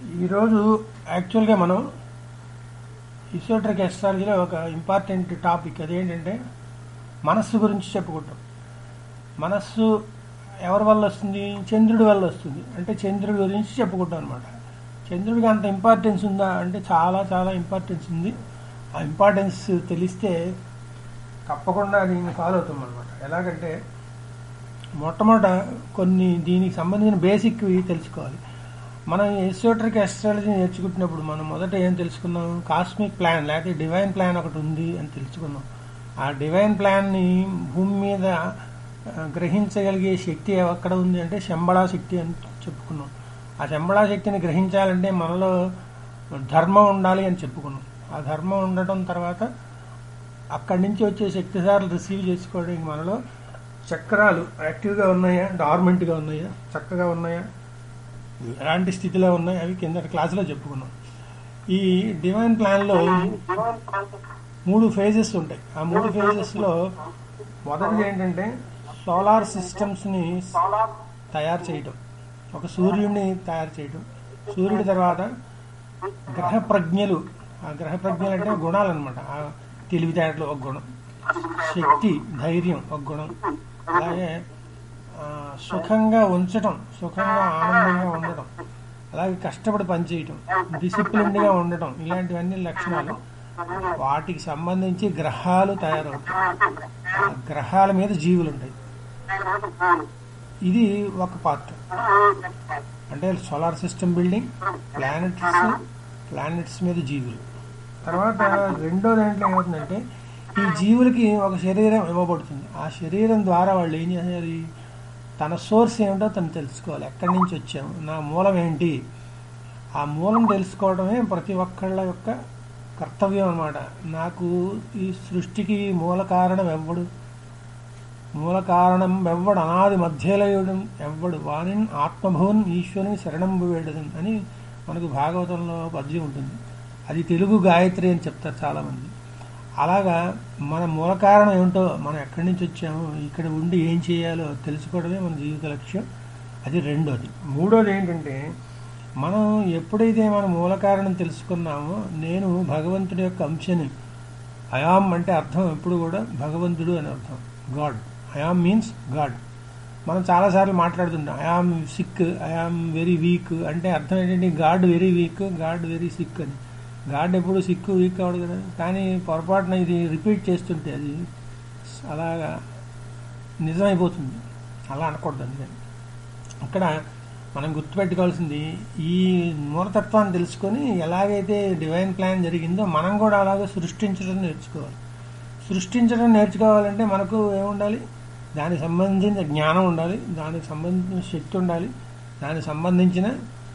ఈరోజు యాక్చువల్గా మనం ఇసోట్రిక్ ఎస్ట్రాలజీలో ఒక ఇంపార్టెంట్ టాపిక్ అదేంటంటే మనస్సు గురించి చెప్పుకుంటాం మనస్సు ఎవరి వల్ల వస్తుంది చంద్రుడి వల్ల వస్తుంది అంటే చంద్రుడి గురించి చెప్పుకుంటాం అనమాట చంద్రుడికి అంత ఇంపార్టెన్స్ ఉందా అంటే చాలా చాలా ఇంపార్టెన్స్ ఉంది ఆ ఇంపార్టెన్స్ తెలిస్తే తప్పకుండా దీన్ని ఫాలో అవుతాం అనమాట ఎలాగంటే మొట్టమొదట కొన్ని దీనికి సంబంధించిన బేసిక్ తెలుసుకోవాలి మనం ఎసోట్రిక్ ఎస్ట్రాలజీ నేర్చుకుంటున్నప్పుడు మనం మొదట ఏం తెలుసుకున్నాం కాస్మిక్ ప్లాన్ లేకపోతే డివైన్ ప్లాన్ ఒకటి ఉంది అని తెలుసుకున్నాం ఆ డివైన్ ప్లాన్ని భూమి మీద ఆ, గ్రహించగలిగే శక్తి ఎక్కడ ఉంది అంటే శంబళా శక్తి అని చెప్పుకున్నాం ఆ శంబళా శక్తిని గ్రహించాలంటే మనలో ధర్మం ఉండాలి అని చెప్పుకున్నాం ఆ ధర్మం ఉండటం తర్వాత అక్కడి నుంచి వచ్చే శక్తిసార్లు రిసీవ్ చేసుకోవడానికి మనలో చక్రాలు యాక్టివ్గా ఉన్నాయా డార్మెంట్గా ఉన్నాయా చక్కగా ఉన్నాయా ఎలాంటి స్థితిలో ఉన్నాయి అవి కింద క్లాసులో చెప్పుకున్నాం ఈ డివైన్ ప్లాన్లో మూడు ఫేజెస్ ఉంటాయి ఆ మూడు ఫేజెస్లో మొదటిది ఏంటంటే సోలార్ సిస్టమ్స్ని తయారు చేయటం ఒక సూర్యుడిని తయారు చేయటం సూర్యుడి తర్వాత గ్రహ ప్రజ్ఞలు ఆ గ్రహ ప్రజ్ఞలు అంటే గుణాలు అనమాట ఆ తెలివితేటలు ఒక గుణం శక్తి ధైర్యం ఒక గుణం అలాగే ఆ, సుఖంగా ఉంచటం సుఖంగా ఆనందంగా ఉండటం అలాగే కష్టపడి పనిచేయటం డిసిప్లిన్డ్గా ఉండటం ఇలాంటివన్నీ లక్షణాలు వాటికి సంబంధించి గ్రహాలు తయారవుతాయి ఆ గ్రహాల మీద జీవులు ఉంటాయి ఇది ఒక పార్ట్ అంటే solar system building planets planets మీద జీవులు తర్వాత రెండో దాంట్లో ఏమవుతుందంటే ఈ జీవులకి ఒక శరీరం ఇవ్వబడుతుంది ఆ శరీరం ద్వారా వాళ్ళు ఏం చేయాలి తన సోర్స్ ఏమిటో తను తెలుసుకోవాలి ఎక్కడి నుంచి వచ్చాము నా మూలం ఏంటి ఆ మూలం తెలుసుకోవడమే ప్రతి ఒక్కళ్ళ యొక్క కర్తవ్యం అన్నమాట నాకు ఈ సృష్టికి మూల కారణం ఎవ్వడు మూల కారణం ఎవ్వడు అనాది మధ్యలయుడు ఎవ్వడు వాణిని ఆత్మభువన్ ఈశ్వరుని శరణంబు వేడదన్ అని మనకు భాగవతంలో పద్యం ఉంటుంది అది తెలుగు గాయత్రి అని చెప్తారు చాలామంది అలాగా మన మూల కారణం ఏమిటో మనం ఎక్కడి నుంచి వచ్చామో ఇక్కడ ఉండి ఏం చేయాలో తెలుసుకోవడమే మన జీవిత లక్ష్యం అది రెండోది మూడోది ఏంటంటే మనం ఎప్పుడైతే మన మూల కారణం తెలుసుకున్నామో నేను భగవంతుడి యొక్క అంశని అయామ్ అంటే అర్థం ఎప్పుడు కూడా భగవంతుడు అని అర్థం గాడ్ అయామ్ మీన్స్ గాడ్ మనం చాలాసార్లు మాట్లాడుతుంటాం I am sick I am very weak అంటే అర్థం ఏంటంటే god very weak god very sick అని గాడ్ ఎప్పుడు సిక్ వీక్ అవడు కదా కానీ పొరపాటున ఇది రిపీట్ చేస్తుంటే అది అలాగా నిజమైపోతుంది అలా అనకూడదు అందుకని అక్కడ మనం గుర్తుపెట్టుకోవాల్సింది ఈ మూలతత్వాన్ని తెలుసుకొని ఎలాగైతే డివైన్ ప్లాన్ జరిగిందో మనం కూడా అలాగే సృష్టించడం నేర్చుకోవాలి సృష్టించడం నేర్చుకోవాలంటే మనకు ఏముండాలి దానికి సంబంధించిన జ్ఞానం ఉండాలి దానికి సంబంధించిన శక్తి ఉండాలి దానికి సంబంధించిన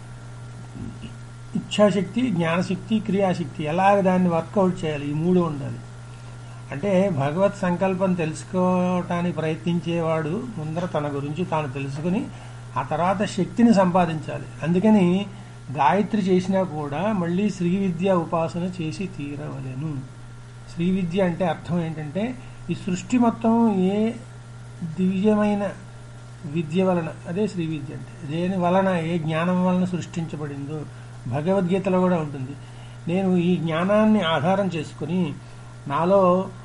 ఇచ్ఛాశక్తి జ్ఞానశక్తి క్రియాశక్తి ఎలాగ దాన్ని వర్కౌట్ చేయాలి ఈ మూడు ఉండాలి అంటే భగవత్ సంకల్పం తెలుసుకోవటానికి ప్రయత్నించేవాడు ముందర తన గురించి తాను తెలుసుకుని ఆ తర్వాత శక్తిని సంపాదించాలి అందుకని గాయత్రి చేసినా కూడా మళ్ళీ శ్రీ విద్య ఉపాసన చేసి తీరవలెను శ్రీ విద్య అంటే అర్థం ఏంటంటే ఈ సృష్టి మొత్తం ఏ దివ్యమైన విద్య వలన అదే శ్రీ విద్య అంటే దేని వలన ఏ జ్ఞానం వలన సృష్టించబడిందో భగవద్గీతలో కూడా ఉంటుంది నేను ఈ జ్ఞానాన్ని ఆధారం చేసుకుని నాలో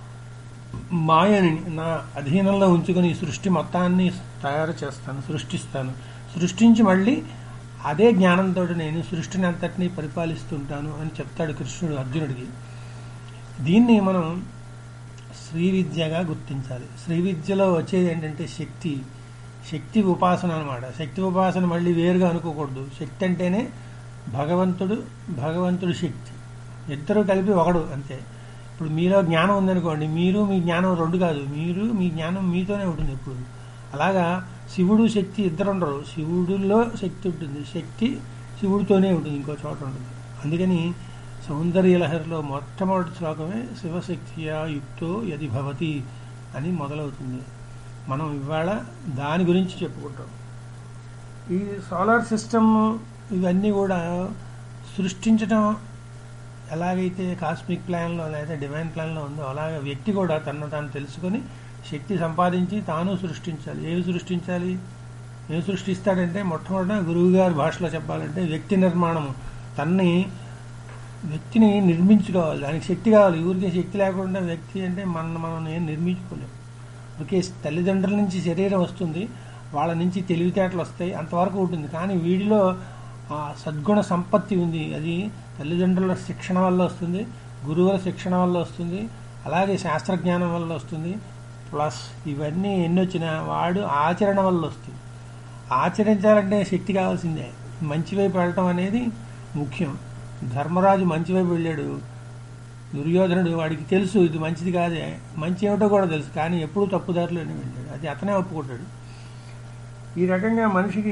మాయని నా అధీనంలో ఉంచుకొని ఈ సృష్టి మొత్తాన్ని తయారు చేస్తాను సృష్టిస్తాను సృష్టించి మళ్ళీ అదే జ్ఞానంతో నేను సృష్టిని అంతటినీ పరిపాలిస్తుంటాను అని చెప్తాడు కృష్ణుడు అర్జునుడికి దీన్ని మనం శ్రీ విద్యగా గుర్తించాలి శ్రీ విద్యలో వచ్చేది ఏంటంటే శక్తి శక్తి ఉపాసన అనమాట శక్తి ఉపాసన మళ్ళీ వేరుగా అనుకోకూడదు శక్తి అంటేనే భగవంతుడు భగవంతుడు శక్తి ఇద్దరు కలిపి ఒకడు అంతే ఇప్పుడు మీలో జ్ఞానం ఉందనుకోండి మీరు మీ జ్ఞానం రెండు కాదు మీరు మీ జ్ఞానం మీతోనే ఉంటుంది ఎప్పుడు అలాగా శివుడు శక్తి ఇద్దరు ఉండరు శివుడిలో శక్తి ఉంటుంది శక్తి శివుడితోనే ఉంటుంది ఇంకో చోట ఉంటుంది అందుకని సౌందర్యలహరిలో మొట్టమొదటి శ్లోకమే శివశక్తియా యుక్తో యది భవతి అని మొదలవుతుంది మనం ఇవాళ దాని గురించి చెప్పుకుంటాం ఈ సోలార్ సిస్టమ్ ఇవన్నీ కూడా సృష్టించడం ఎలాగైతే కాస్మిక్ ప్లాన్లో లేదా డివైన్ ప్లాన్లో ఉందో అలాగే వ్యక్తి కూడా తనను తాను తెలుసుకొని శక్తి సంపాదించి తాను సృష్టించాలి ఏమి సృష్టించాలి ఏం సృష్టిస్తాడంటే మొట్టమొదట గురువు గారి భాషలో చెప్పాలంటే వ్యక్తి నిర్మాణము తన్ని వ్యక్తిని నిర్మించుకోవాలి దానికి శక్తి కావాలి ఊరికే శక్తి లేకుండా వ్యక్తి అంటే మనం మనం ఏం నిర్మించుకోలేము ఊరికే తల్లిదండ్రుల నుంచి శరీరం వస్తుంది వాళ్ళ నుంచి తెలివితేటలు వస్తాయి అంతవరకు ఉంటుంది కానీ వీడిలో ఆ సద్గుణ సంపత్తి ఉంది అది తల్లిదండ్రుల శిక్షణ వల్ల వస్తుంది గురువుల శిక్షణ వల్ల వస్తుంది అలాగే శాస్త్రజ్ఞానం వల్ల వస్తుంది ప్లస్ ఇవన్నీ ఎన్ని వచ్చినా వాడు ఆచరణ వల్ల వస్తుంది ఆచరించాలంటే శక్తి కావాల్సిందే మంచి వైపు వెళ్ళటం అనేది ముఖ్యం ధర్మరాజు మంచి వైపు వెళ్ళాడు దుర్యోధనుడు వాడికి తెలుసు ఇది మంచిది కాదే మంచి ఏమిటో కూడా తెలుసు కానీ ఎప్పుడూ తప్పుదారిలోనే వెళ్ళాడు అది అతనే ఒప్పుకుంటాడు ఈ రకంగా మనిషికి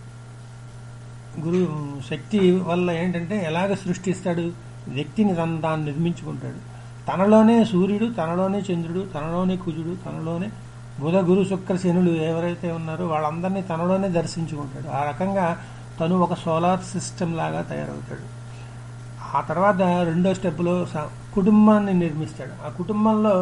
గురు శక్తి వల్ల ఏంటంటే ఎలాగ సృష్టిస్తాడు వ్యక్తిని తను తాను నిర్మించుకుంటాడు తనలోనే సూర్యుడు తనలోనే చంద్రుడు తనలోనే కుజుడు తనలోనే బుధ గురు శుక్ర శనులు ఎవరైతే ఉన్నారో వాళ్ళందరినీ తనలోనే దర్శించుకుంటాడు ఆ రకంగా తను ఒక సోలార్ సిస్టమ్ లాగా తయారవుతాడు ఆ తర్వాత రెండో స్టెప్లో స- కుటుంబాన్ని నిర్మిస్తాడు ఆ కుటుంబంలో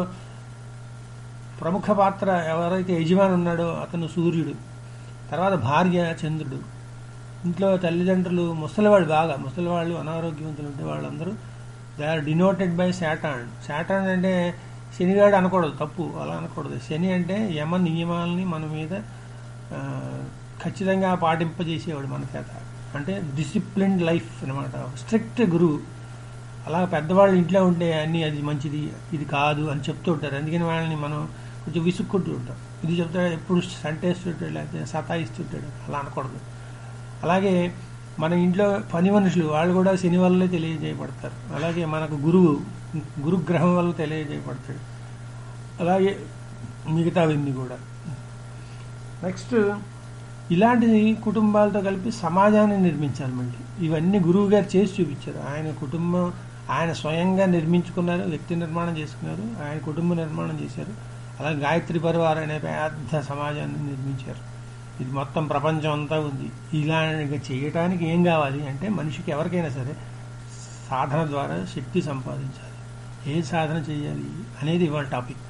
ప్రముఖ పాత్ర ఎవరైతే యజమాని ఉన్నాడో అతను సూర్యుడు తర్వాత భార్య చంద్రుడు ఇంట్లో తల్లిదండ్రులు ముసలివాడు బాగా ముసలివాళ్ళు అనారోగ్యవంతులు ఉంటే వాళ్ళందరూ they are denoted by Satan Satan అంటే శనిగాడు అనకూడదు తప్పు అలా అనకూడదు శని అంటే యమ నియమాలని మన మీద ఆ, ఖచ్చితంగా పాటింపజేసేవాడు మన చేత అంటే డిసిప్లిన్డ్ లైఫ్ అనమాట స్ట్రిక్ట్ గురువు అలా పెద్దవాళ్ళు ఇంట్లో ఉంటే అన్ని అది మంచిది ఇది కాదు అని చెప్తూ ఉంటారు అందుకని వాళ్ళని మనం కొంచెం విసుక్కుంటూ ఉంటాం ఇది చెప్తాడు ఎప్పుడు సంటేస్తుంటాడు లేకపోతే సతాయిస్తుంటాడు అలా అనకూడదు అలాగే మన ఇంట్లో పని మనుషులు వాళ్ళు కూడా శని వల్లే తెలియజేయబడతారు అలాగే మనకు గురువు గురుగ్రహం వల్ల తెలియజేయబడతాడు అలాగే మిగతావన్నీ కూడా నెక్స్ట్ ఇలాంటిది కుటుంబాలతో కలిపి సమాజాన్ని నిర్మించాలి మళ్ళీ ఇవన్నీ గురువు గారు చేసి చూపించారు ఆయన కుటుంబం ఆయన స్వయంగా నిర్మించుకున్నారు వ్యక్తి నిర్మాణం చేసుకున్నారు ఆయన కుటుంబ నిర్మాణం చేశారు అలాగే గాయత్రి పరివార్ అనే పెద్ద సమాజాన్ని నిర్మించారు ఇది మొత్తం ప్రపంచం అంతా ఉంది ఇలాంటి చేయటానికి ఏం కావాలి అంటే మనిషికి ఎవరికైనా సరే సాధన ద్వారా శక్తి సంపాదించాలి ఏ సాధన చేయాలి అనేది ఇవాళ టాపిక్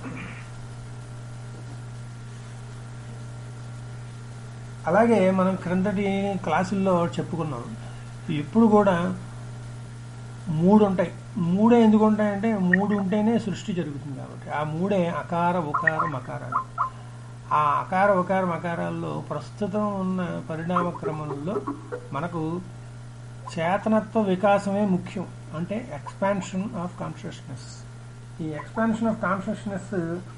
అలాగే మనం క్రిందటి క్లాసుల్లో చెప్పుకున్నాం ఎప్పుడు కూడా మూడు ఉంటాయి మూడే ఎందుకు ఉంటాయంటే మూడు ఉంటేనే సృష్టి జరుగుతుంది కాబట్టి ఆ మూడే అకార ఉకార మకారాలు ఆ అకార ఉకార మకారాల్లో ప్రస్తుతం ఉన్న పరిణామ క్రమంలో మనకు చేతనత్వ వికాసమే ముఖ్యం అంటే ఎక్స్పాన్షన్ ఆఫ్ కాన్షియస్నెస్ ఈ ఎక్స్పాన్షన్ ఆఫ్ కాన్షియస్నెస్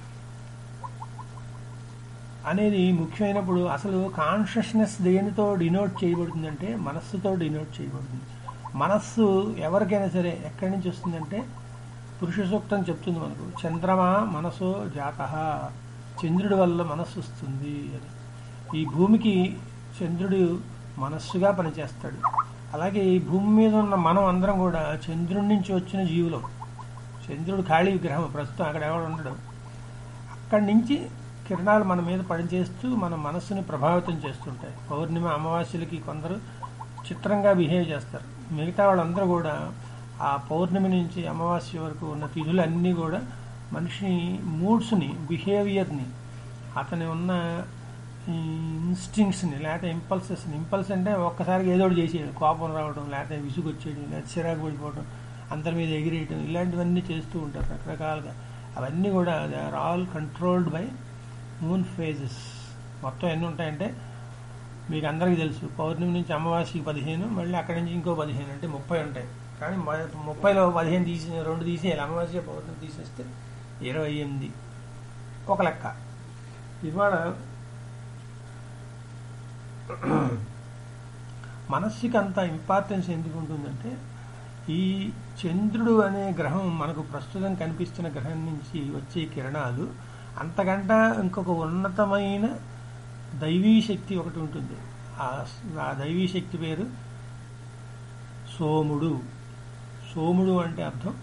అనేది ముఖ్యమైనప్పుడు అసలు కాన్షియస్నెస్ దేనితో డినోట్ చేయబడుతుందంటే మనస్సుతో డినోట్ చేయబడుతుంది మనస్సు ఎవరికైనా సరే ఎక్కడి నుంచి వస్తుందంటే పురుష సూక్తం చెప్తుంది మనకు చంద్రమా మనసో జాత చంద్రుడి వల్ల మనస్సు వస్తుంది అని ఈ భూమికి చంద్రుడు మనస్సుగా పనిచేస్తాడు అలాగే ఈ భూమి మీద ఉన్న మనం అందరం కూడా చంద్రుడి నుంచి వచ్చిన జీవులం చంద్రుడు ఖాళీ విగ్రహం ప్రస్తుతం అక్కడ ఎవడు ఉండడం అక్కడి నుంచి కిరణాలు మన మీద పనిచేస్తూ మన మనస్సుని ప్రభావితం చేస్తుంటాయి పౌర్ణిమ అమావాస్యలకి కొందరు చిత్రంగా బిహేవ్ చేస్తారు మిగతా వాళ్ళందరూ కూడా ఆ పౌర్ణమి నుంచి అమావాస్య వరకు ఉన్న తిథులన్నీ కూడా మనిషిని మూడ్స్ని బిహేవియర్ని అతని ఉన్న ఇన్స్టింగ్స్ని లేకపోతే ఇంపల్సెస్ని ఇంపల్స్ అంటే ఒక్కసారిగా ఏదో ఒకటి చేసేయడం కోపం రావడం లేకపోతే విసుగు వచ్చేయడం లేకపోతే చిరాకు పడిపోవడం అందరి మీద ఎగిరేయడం ఇలాంటివన్నీ చేస్తూ ఉంటారు రకరకాలుగా అవన్నీ కూడా they are all controlled by moon phases మొత్తం ఎన్ని ఉంటాయంటే మీకు అందరికీ తెలుసు పౌర్ణమి నుంచి అమావాస్యకి పదిహేను మళ్ళీ అక్కడి నుంచి ఇంకో పదిహేను అంటే ముప్పై ఉంటాయి కానీ మ- ముప్పైలో పదిహేను తీసి రెండు తీసేయాలి అమావాస్య పౌర్ణమి తీసేస్తే ఇరవై ఎనిమిది ఒక లెక్క ఇవాళ మనస్సుకి అంత ఇంపార్టెన్స్ ఎందుకు ఉంటుందంటే ఈ చంద్రుడు అనే గ్రహం మనకు ప్రస్తుతం కనిపిస్తున్న గ్రహం నుంచి వచ్చే కిరణాలు అంతకంట ఇంకొక ఉన్నతమైన దైవీ శక్తి ఒకటి ఉంటుంది ఆ ఆ దైవీ శక్తి పేరు సోముడు సోముడు అంటే అర్థం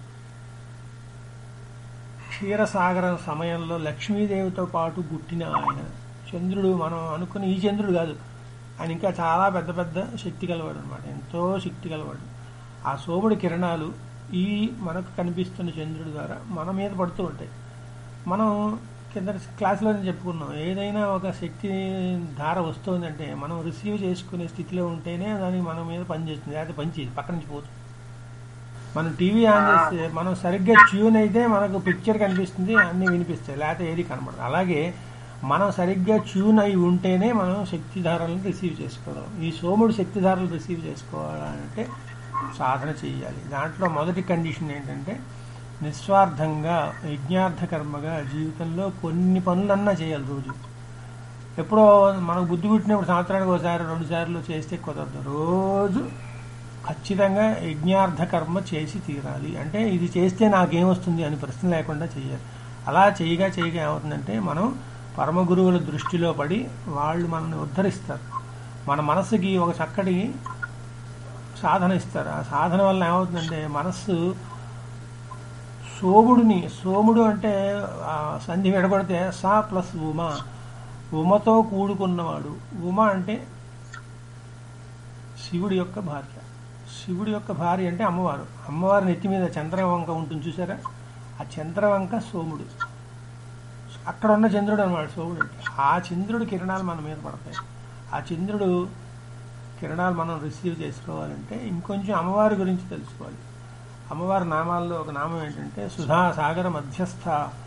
క్షీరసాగర సమయంలో లక్ష్మీదేవితో పాటు పుట్టిన ఆయన చంద్రుడు మనం అనుకున్న ఈ చంద్రుడు కాదు ఆయన ఇంకా చాలా పెద్ద పెద్ద శక్తి గలవాడు అనమాట ఎంతో శక్తి గలవాడు ఆ సోముడి కిరణాలు ఈ మనకు కనిపిస్తున్న చంద్రుడి ద్వారా మన మీద పడుతూ ఉంటాయి మనం కింద క్లాసులోనే చెప్పుకున్నాం ఏదైనా ఒక శక్తి ధార వస్తుందంటే మనం రిసీవ్ చేసుకునే స్థితిలో ఉంటేనే దానికి మన మీద పనిచేస్తుంది లేకపోతే పనిచేయదు పక్క నుంచి పోతుంది మనం టీవీ ఆన్ చేస్తే మనం సరిగ్గా ట్యూన్ అయితే మనకు పిక్చర్ కనిపిస్తుంది అన్నీ వినిపిస్తాయి లేకపోతే ఏది కనబడదు అలాగే మనం సరిగ్గా ట్యూన్ అయి ఉంటేనే మనం శక్తిధారలను రిసీవ్ చేసుకోవడం ఈ సోముడు శక్తిధారలు రిసీవ్ చేసుకోవాలంటే సాధన చేయాలి దాంట్లో మొదటి కండిషన్ ఏంటంటే నిస్వార్థంగా యజ్ఞార్థ కర్మగా జీవితంలో కొన్ని పనులన్నా చేయాలి రోజు ఎప్పుడో మనకు బుద్ధి పుట్టినప్పుడు సంవత్సరానికి ఒకసారి రెండు సార్లు చేస్తే కుదరదు రోజు ఖచ్చితంగా యజ్ఞార్థ కర్మ చేసి తీరాలి అంటే ఇది చేస్తే నాకేమొస్తుంది అని ప్రశ్న లేకుండా చేయాలి అలా చేయగా చేయగా ఏమవుతుందంటే మనం పరమ గురువుల దృష్టిలో పడి వాళ్ళు మనల్ని ఉద్ధరిస్తారు మన మనసుకి ఒక చక్కటి సాధన ఇస్తారు ఆ సాధన వల్ల ఏమవుతుందంటే మనస్సు సోముడిని సోముడు అంటే ఆ సంధి విడగొడితే సా ప్లస్ ఉమ ఉమతో కూడుకున్నవాడు ఉమ అంటే శివుడి యొక్క భార్య శివుడి యొక్క భార్య అంటే అమ్మవారు అమ్మవారి నెత్తి మీద చంద్రవంక ఉంటుంది చూసారా ఆ చంద్రవంక సోముడు అక్కడ ఉన్న చంద్రుడు అనమాట సోముడు అంటే ఆ చంద్రుడి కిరణాలు మన మీద పడతాయి ఆ చంద్రుడు కిరణాలు మనం రిసీవ్ చేసుకోవాలంటే ఇంకొంచెం అమ్మవారి గురించి తెలుసుకోవాలి అమ్మవారి నామాల్లో ఒక నామం ఏంటంటే సుధాసాగర మధ్యస్థ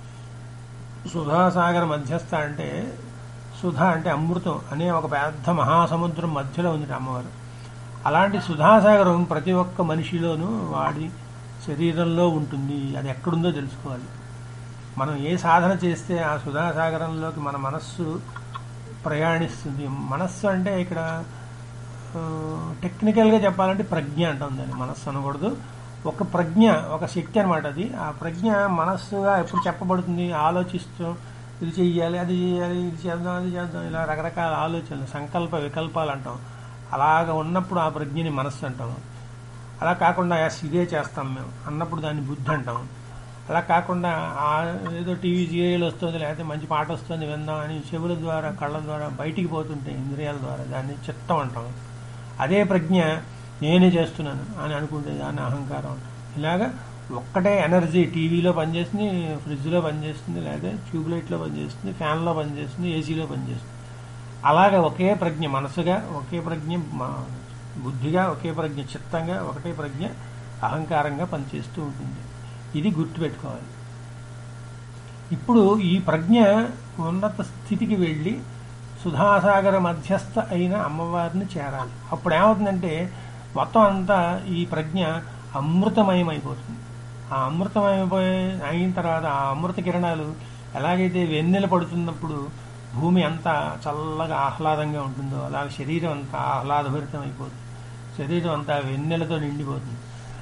సుధాసాగర మధ్యస్థ అంటే సుధా అంటే అమృతం అనే ఒక పెద్ద మహాసముద్రం మధ్యలో ఉంది అమ్మవారు అలాంటి సుధాసాగరం ప్రతి ఒక్క మనిషిలోనూ వాడి శరీరంలో ఉంటుంది అది ఎక్కడుందో తెలుసుకోవాలి మనం ఏ సాధన చేస్తే ఆ సుధాసాగరంలోకి మన మనస్సు ప్రయాణిస్తుంది మనస్సు అంటే ఇక్కడ ఆ, టెక్నికల్గా చెప్పాలంటే ప్రజ్ఞ అంటాం దాన్ని మనస్సు అనకూడదు ఒక ప్రజ్ఞ ఒక శక్తి అనమాట అది ఆ ప్రజ్ఞ మనస్సుగా ఎప్పుడు చెప్పబడుతుంది ఆలోచిస్తూ ఇది చెయ్యాలి అది చేయాలి ఇది చేద్దాం అది చేద్దాం ఇలా రకరకాల ఆలోచనలు సంకల్ప వికల్పాలు అంటాం అలాగ ఉన్నప్పుడు ఆ ప్రజ్ఞని మనస్సు అంటాం అలా కాకుండా "ఎస్, ఇదే చేస్తాం మేము అన్నప్పుడు దాన్ని బుద్ధి అంటాం అలా కాకుండా ఆ ఏదో టీవీ సీరియల్ వస్తుంది లేకపోతే మంచి పాట వస్తుంది విందాం అని చెవుల ద్వారా కళ్ళ ద్వారా బయటికి పోతుంటే ఇంద్రియాల ద్వారా దాన్ని చిత్తం అంటాం అదే ప్రజ్ఞ నేనే చేస్తున్నాను అని అనుకుంటే దాన్ని అహంకారం అంటాం ఇలాగా ఒక్కటే ఎనర్జీ టీవీలో పనిచేస్తుంది ఫ్రిడ్జ్లో పనిచేస్తుంది లేదా ట్యూబ్లైట్లో పనిచేస్తుంది ఫ్యాన్లో పనిచేస్తుంది ఏసీలో పనిచేస్తుంది అలాగే ఒకే ప్రజ్ఞ మనసుగా ఒకే ప్రజ్ఞ మ- బుద్ధిగా ఒకే ప్రజ్ఞ చిత్తంగా ఒకటే ప్రజ్ఞ అహంకారంగా పనిచేస్తూ ఉంటుంది ఇది గుర్తుపెట్టుకోవాలి ఇప్పుడు ఈ ప్రజ్ఞ ఉన్నత స్థితికి వెళ్ళి సుధాసాగర మధ్యస్థ అయిన అమ్మవారిని చేరాలి అప్పుడు ఏమవుతుందంటే మొత్తం అంతా ఈ ప్రజ్ఞ అమృతమయమైపోతుంది ఆ అమృతమయమైపోయి అయిన తర్వాత ఆ అమృత కిరణాలు ఎలాగైతే వెన్నెల పడుతున్నప్పుడు భూమి అంతా చల్లగా ఆహ్లాదంగా ఉంటుందో అలాగే శరీరం అంతా ఆహ్లాదభరితం అయిపోతుంది శరీరం అంతా వెన్నెలతో నిండిపోతుంది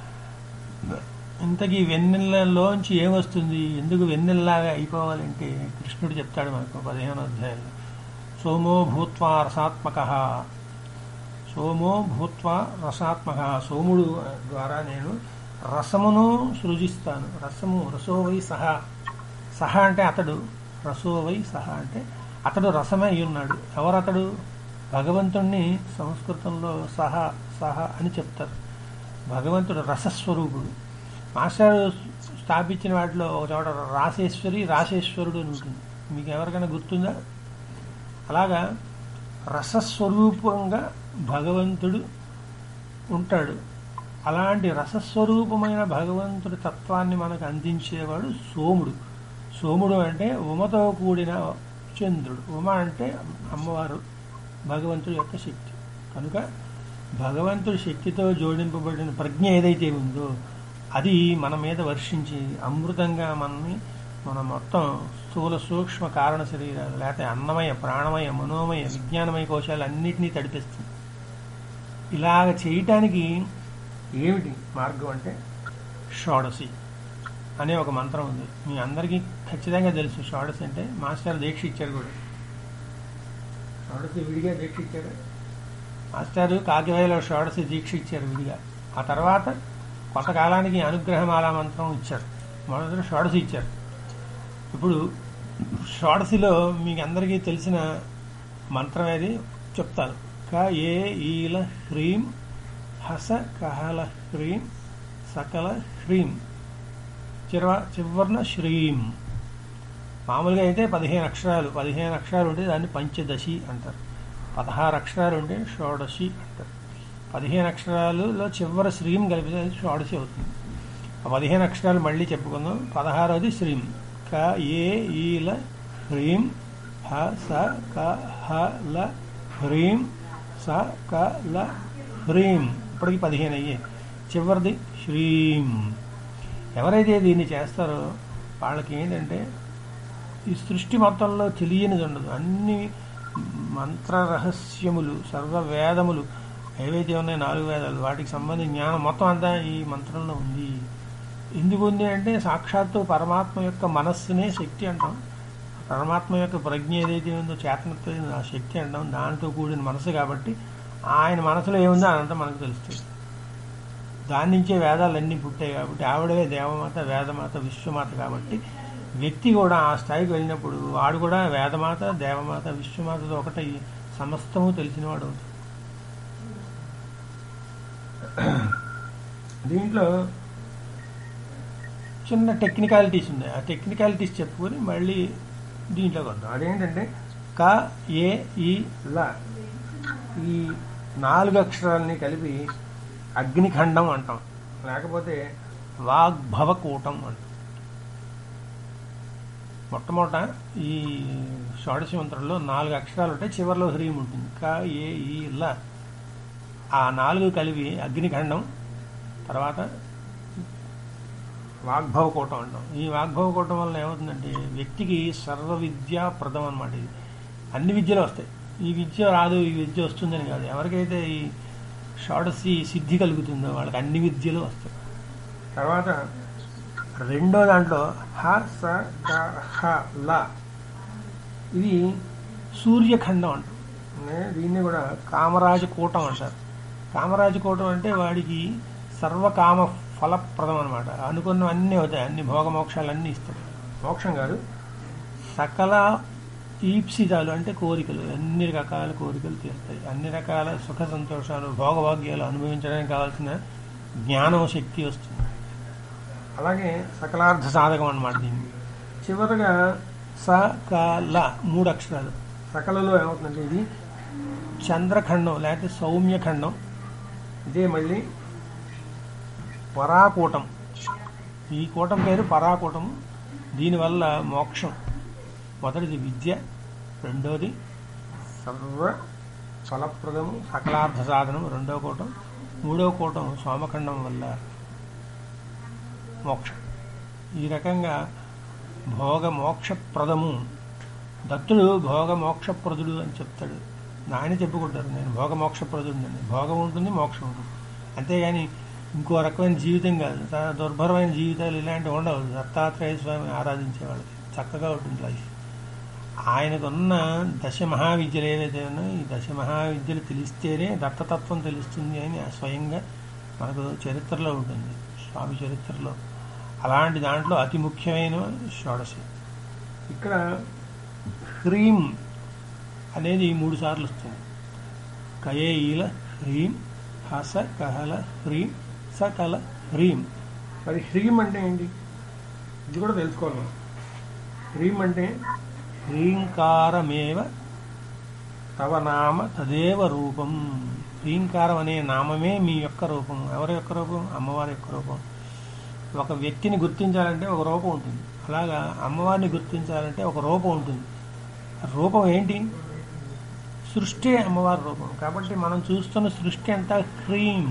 ఇంతకీ వెన్నెలలోంచి ఏమొస్తుంది ఎందుకు వెన్నెల్లాగా అయిపోవాలంటే కృష్ణుడు చెప్తాడు మనకు పదిహేనో అధ్యాయంలో సోమో భూత్వా రసాత్మక సోమో భూత్వా రసాత్మక సోముడు ద్వారా నేను రసమును సృజిస్తాను రసము రసోవై సహ సహ అంటే అతడు రసోవై సహ అంటే అతడు రసమే అయి ఉన్నాడు ఎవరతడు భగవంతుణ్ణి సంస్కృతంలో సహ సహ అని చెప్తారు భగవంతుడు రసస్వరూపుడు మాస్టర్ స్థాపించిన వాటిలో ఒక చోట రాసేశ్వరి రాసేశ్వరుడు అని ఉంటుంది మీకు ఎవరికైనా గుర్తుందా అలాగా రసస్వరూపంగా భగవంతుడు ఉంటాడు అలాంటి రసస్వరూపమైన భగవంతుడి తత్వాన్ని మనకు అందించేవాడు సోముడు సోముడు అంటే ఉమతో కూడిన చంద్రుడు ఉమ అంటే అమ్మవారు భగవంతుడి యొక్క శక్తి కనుక భగవంతుడి శక్తితో జోడింపబడిన ప్రజ్ఞ ఏదైతే ఉందో అది మన మీద వర్షించి అమృతంగా మనని మన మొత్తం స్థూల సూక్ష్మ కారణ శరీరాలు లేకపోతే అన్నమయ ప్రాణమయ మనోమయ విజ్ఞానమయ కోశాలు అన్నిటినీ తడిపిస్తుంది ఇలాగ చేయటానికి ఏమిటి మార్గం అంటే షోడసి అనే ఒక మంత్రం ఉంది మీ అందరికీ ఖచ్చితంగా తెలుసు షోడసి అంటే మాస్టర్ దీక్ష ఇచ్చారు కూడా షోడసి విడిగా దీక్ష ఇచ్చారు మాస్టారు కాకివేలో షోడసి దీక్ష ఇచ్చారు విడిగా ఆ తర్వాత కొంతకాలానికి అనుగ్రహమాల మంత్రం ఇచ్చారు మొదటి షోడసి ఇచ్చారు ఇప్పుడు షోడసిలో మీకు అందరికీ తెలిసిన మంత్రం ఏది చెప్తాను క ఏ ఈల హ్రీం హస కహల హ్రీం సకల హ్రీం చిరవ చివర్ణ శ్రీం మామూలుగా అయితే పదిహేను అక్షరాలు పదిహేను అక్షరాలు ఉంటే దాన్ని పంచదశి అంటారు పదహారు అక్షరాలు ఉంటే షోడశి అంటారు పదిహేను అక్షరాలలో చివరి శ్రీం కలిపితే అది షోడశి అవుతుంది ఆ పదిహేను అక్షరాలు మళ్ళీ చెప్పుకుందాం పదహారవది శ్రీం క ఏ ఈల హ్రీం హ స క హ ల హ్రీం స క ల హ్రీం ఇప్పటికి పదిహేను అయ్యాయి చివరిది శ్రీం ఎవరైతే దీన్ని చేస్తారో వాళ్ళకి ఏంటంటే ఈ సృష్టి మొత్తంలో తెలియనిది ఉండదు అన్ని మంత్ర రహస్యములు సర్వ వేదములు ఏవైతే ఉన్నాయో నాలుగు వేదాలు వాటికి సంబంధించిన జ్ఞానం మొత్తం అంతా ఈ మంత్రంలో ఉంది ఎందుకు ఉంది అంటే సాక్షాత్తు పరమాత్మ యొక్క మనస్సునే శక్తి అంటాం పరమాత్మ యొక్క ప్రజ్ఞ ఏదైతే ఉందో చేతనత్వం ఆ శక్తి అంటాం దానితో కూడిన మనసు కాబట్టి ఆయన మనసులో ఏముందో అదంతా మనకు తెలుస్తుంది దాని నుంచే వేదాలన్నీ పుట్టాయి కాబట్టి ఆవిడే దేవమాత వేదమాత విశ్వమాత కాబట్టి వ్యక్తి కూడా ఆ స్థాయికి వెళ్ళినప్పుడు వాడు కూడా వేదమాత దేవమాత విశ్వమాతతో ఒకటి సమస్తము తెలిసినవాడు అవుతాడు దీంట్లో చిన్న టెక్నికాలిటీస్ ఉన్నాయి ఆ టెక్నికాలిటీస్ చెప్పుకొని మళ్ళీ దీంట్లోకి వద్దాం అదేంటంటే క ఏ ఈ ల ఈ నాలుగు అక్షరాలని కలిపి అగ్నిఖండం అంటాం లేకపోతే వాగ్భవకూటం అంటాం మొట్టమొదట ఈ షోడశి మంత్రంలో నాలుగు అక్షరాలు ఉంటాయి చివరిలో హ్రీం ఉంటుంది క ఏ ఈ ల ఆ నాలుగు కలిపి అగ్నిఖండం తర్వాత వాగ్భవ కూటం అంటాం ఈ వాగ్భవ కూటం వల్ల ఏమవుతుందంటే వ్యక్తికి సర్వ విద్యా ప్రదం అనమాట ఇది అన్ని విద్యలు వస్తాయి ఈ విద్య రాదు ఈ విద్య వస్తుందని కాదు ఎవరికైతే ఈ షోడశి సిద్ధి కలుగుతుందో వాళ్ళకి అన్ని విద్యలు వస్తాయి తర్వాత రెండో దాంట్లో హ స క హ ల ఇది సూర్యఖండం అంటాం నే- దీన్ని కూడా కామరాజ కూటం అంటారు కామరాజ కూటం అంటే వాడికి సర్వకామ ఫలప్రదం అనమాట అనుకున్నవన్నీ అవుతాయి అన్ని భోగమోక్షాలు అన్నీ ఇస్తాడు మోక్షం కాదు సకల ఈప్సితాలు అంటే కోరికలు అన్ని రకాల కోరికలు తీస్తాయి అన్ని రకాల సుఖ సంతోషాలు భోగభాగ్యాలు అనుభవించడానికి కావాల్సిన జ్ఞానం శక్తి వస్తుంది అలాగే సకలార్థ సాధకం అన్నమాట దీన్ని చివరగా స క ల మూడు అక్షరాలు సకలలో ఏమవుతుందంటే ఇది చంద్రఖండం లేకపోతే సౌమ్యఖండం ఇదే మళ్ళీ పరాకూటం ఈ కూటం పేరు పరాకూటం దీనివల్ల మోక్షం మొదటిది విద్య రెండోది సర్వ ఫలప్రదము సకలార్థ సాధనం రెండో కూటం మూడో కూటం సోమఖండం వల్ల మోక్షం ఈ రకంగా భోగ మోక్షప్రదము దత్తుడు భోగ మోక్షప్రదుడు అని చెప్తాడు ఆయన చెప్పుకుంటారు నేను భోగ మోక్షప్రదుడు అని భోగం ఉంటుంది మోక్షం ఉంటుంది అంతేగాని ఇంకో రకమైన జీవితం కాదు చాలా దుర్భరమైన జీవితాలు ఇలాంటివి ఉండవు దత్తాత్రేయ స్వామి ఆరాధించే వాళ్ళకి చక్కగా ఉంటుంది లైఫ్ ఆయనకున్న దశ మహావిద్యలు ఏవైతే ఉన్నాయో ఈ దశ మహావిద్యలు తెలిస్తేనే దత్తతత్వం తెలుస్తుంది అని స్వయంగా మనకు చరిత్రలో ఉంటుంది స్వామి చరిత్రలో అలాంటి దాంట్లో అతి ముఖ్యమైన షోడశి ఇక్కడ హ్రీం అనేది మూడు సార్లు వస్తుంది కయేఈల హ్రీం హస కహల హ్రీం సకల హ్రీం మరి హ్రీం అంటే ఏంటి ఇది కూడా తెలుసుకోవాలి మనం. హ్రీం అంటే హ్రీంకారమేవ తవ నామ తదేవ రూపం హ్రీంకారం అనే నామమే మీ యొక్క రూపం ఎవరి యొక్క రూపం అమ్మవారి యొక్క రూపం ఒక వ్యక్తిని గుర్తించాలంటే ఒక రూపం ఉంటుంది అలాగా అమ్మవారిని గుర్తించాలంటే ఒక రూపం ఉంటుంది ఆ రూపం ఏంటి సృష్టి అమ్మవారి రూపం కాబట్టి మనం చూస్తున్న సృష్టి అంతా హ్రీం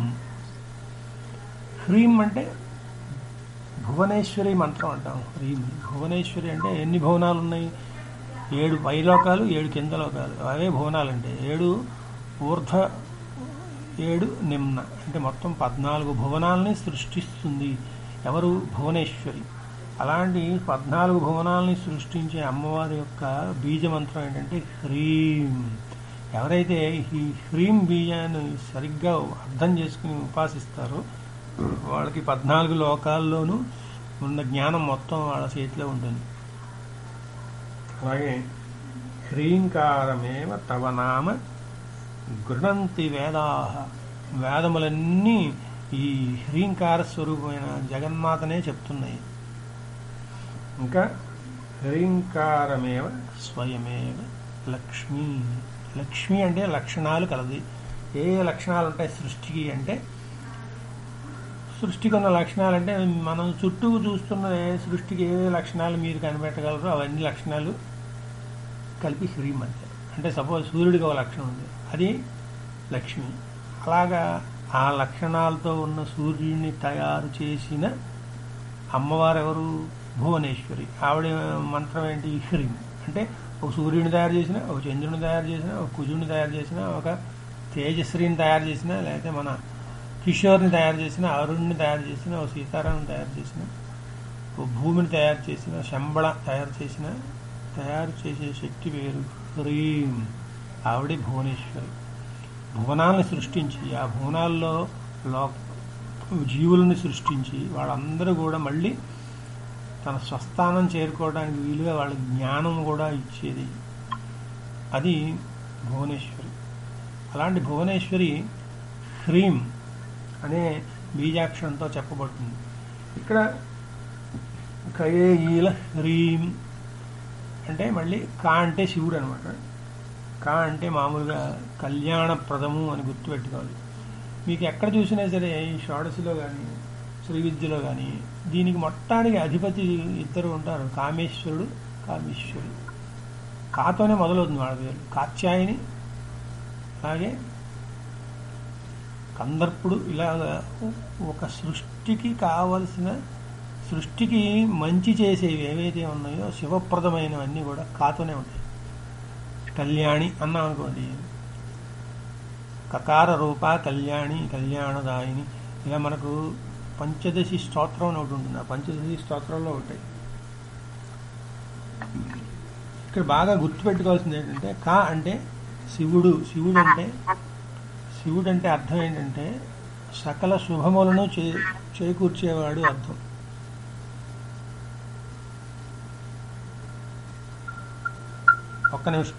హ్రీం అంటే భువనేశ్వరి మంత్రం అంటాం హ్రీం భువనేశ్వరి అంటే ఎన్ని భువనాలు ఉన్నాయి ఏడు పైలోకాలు ఏడు కింద లోకాలు అవే భువనాలు అంటే ఏడు ఊర్ధ ఏడు నిమ్న అంటే మొత్తం పద్నాలుగు భువనాలని సృష్టిస్తుంది ఎవరు భువనేశ్వరి అలాంటి పద్నాలుగు భువనాలని సృష్టించే అమ్మవారి యొక్క బీజ మంత్రం ఏంటంటే హ్రీం ఎవరైతే ఈ హ్రీం బీజాన్ని సరిగ్గా అర్థం చేసుకుని ఉపాసిస్తారో వాళ్ళకి పద్నాలుగు లోకాల్లోనూ ఉన్న జ్ఞానం మొత్తం వాళ్ళ చేతిలో ఉంటుంది అలాగే హ్రీంకారమేవ తవ నామ గృణంతి వేదాహ వేదములన్నీ ఈ హ్రీంకార స్వరూపమైన జగన్మాతనే చెప్తున్నాయి ఇంకా హ్రీంకారమేవ స్వయమేవ లక్ష్మి లక్ష్మి అంటే లక్షణాలు కలది ఏ ఏ లక్షణాలు ఉంటాయి సృష్టికి అంటే సృష్టికి ఉన్న లక్షణాలు అంటే మనం చుట్టూ చూస్తున్న ఏ సృష్టికి ఏ ఏ లక్షణాలు మీరు కనిపెట్టగలరో అవన్నీ లక్షణాలు కలిపి హ్రీం అంటే అంటే సపోజ్ సూర్యుడికి ఒక లక్షణం ఉంది అది లక్ష్మి అలాగా ఆ లక్షణాలతో ఉన్న సూర్యుడిని తయారు చేసిన అమ్మవారు ఎవరు భువనేశ్వరి ఆవిడ మంత్రం ఏంటి హ్రీం అంటే ఒక సూర్యుడిని తయారు చేసిన ఒక చంద్రుని తయారు చేసిన ఒక కుజుడిని తయారు చేసిన ఒక తేజశ్రీని తయారు చేసిన లేకపోతే మన కిషోర్ని తయారు చేసిన అరుణ్ని తయారు చేసిన ఒక సీతారాంని తయారు చేసిన ఒక భూమిని తయారు చేసిన శంబళ తయారు చేసిన తయారు చేసే శక్తి వేరు హ్రీం ఆవిడే భువనేశ్వరి భువనాలను సృష్టించి ఆ భువనాల్లో లో జీవులను సృష్టించి వాళ్ళందరూ కూడా మళ్ళీ తన స్వస్థానం చేరుకోవడానికి వీలుగా వాళ్ళ జ్ఞానం కూడా ఇచ్చేది అది భువనేశ్వరి అలాంటి భువనేశ్వరి హ్రీం అనే బీజాక్షరంతో చెప్పబడుతుంది ఇక్కడ కయే ఈల హ్రీం అంటే మళ్ళీ కా అంటే శివుడు అనమాట కా అంటే మామూలుగా కళ్యాణప్రదము అని గుర్తుపెట్టుకోవాలి మీకు ఎక్కడ చూసినా సరే ఈ షోడశిలో కానీ శ్రీ విద్యలో కానీ దీనికి మొత్తానికి అధిపతి ఇద్దరు ఉంటారు కామేశ్వరుడు కామేశ్వరుడు కాతోనే మొదలవుతుంది వాళ్ళ పేరు కాత్యాయని అలాగే కందర్పుడు ఇలాగ ఒక సృష్టికి కావలసిన సృష్టికి మంచి చేసేవి ఏవైతే ఉన్నాయో శివప్రదమైనవన్నీ కూడా కాతోనే ఉంటాయి కళ్యాణి అన్నాం అనుకోండి కకార రూప కళ్యాణి కళ్యాణదాయిని ఇలా మనకు పంచదశి స్తోత్రం అని ఒకటి ఉంటుంది ఆ పంచదశి స్తోత్రంలో ఉంటాయి ఇక్కడ బాగా గుర్తుపెట్టుకోవాల్సింది ఏంటంటే కా అంటే శివుడు శివుడు అంటే శివుడు అంటే అర్థం ఏంటంటే సకల శుభములను చే చేకూర్చేవాడు అర్థం ఒక్క నిమిషం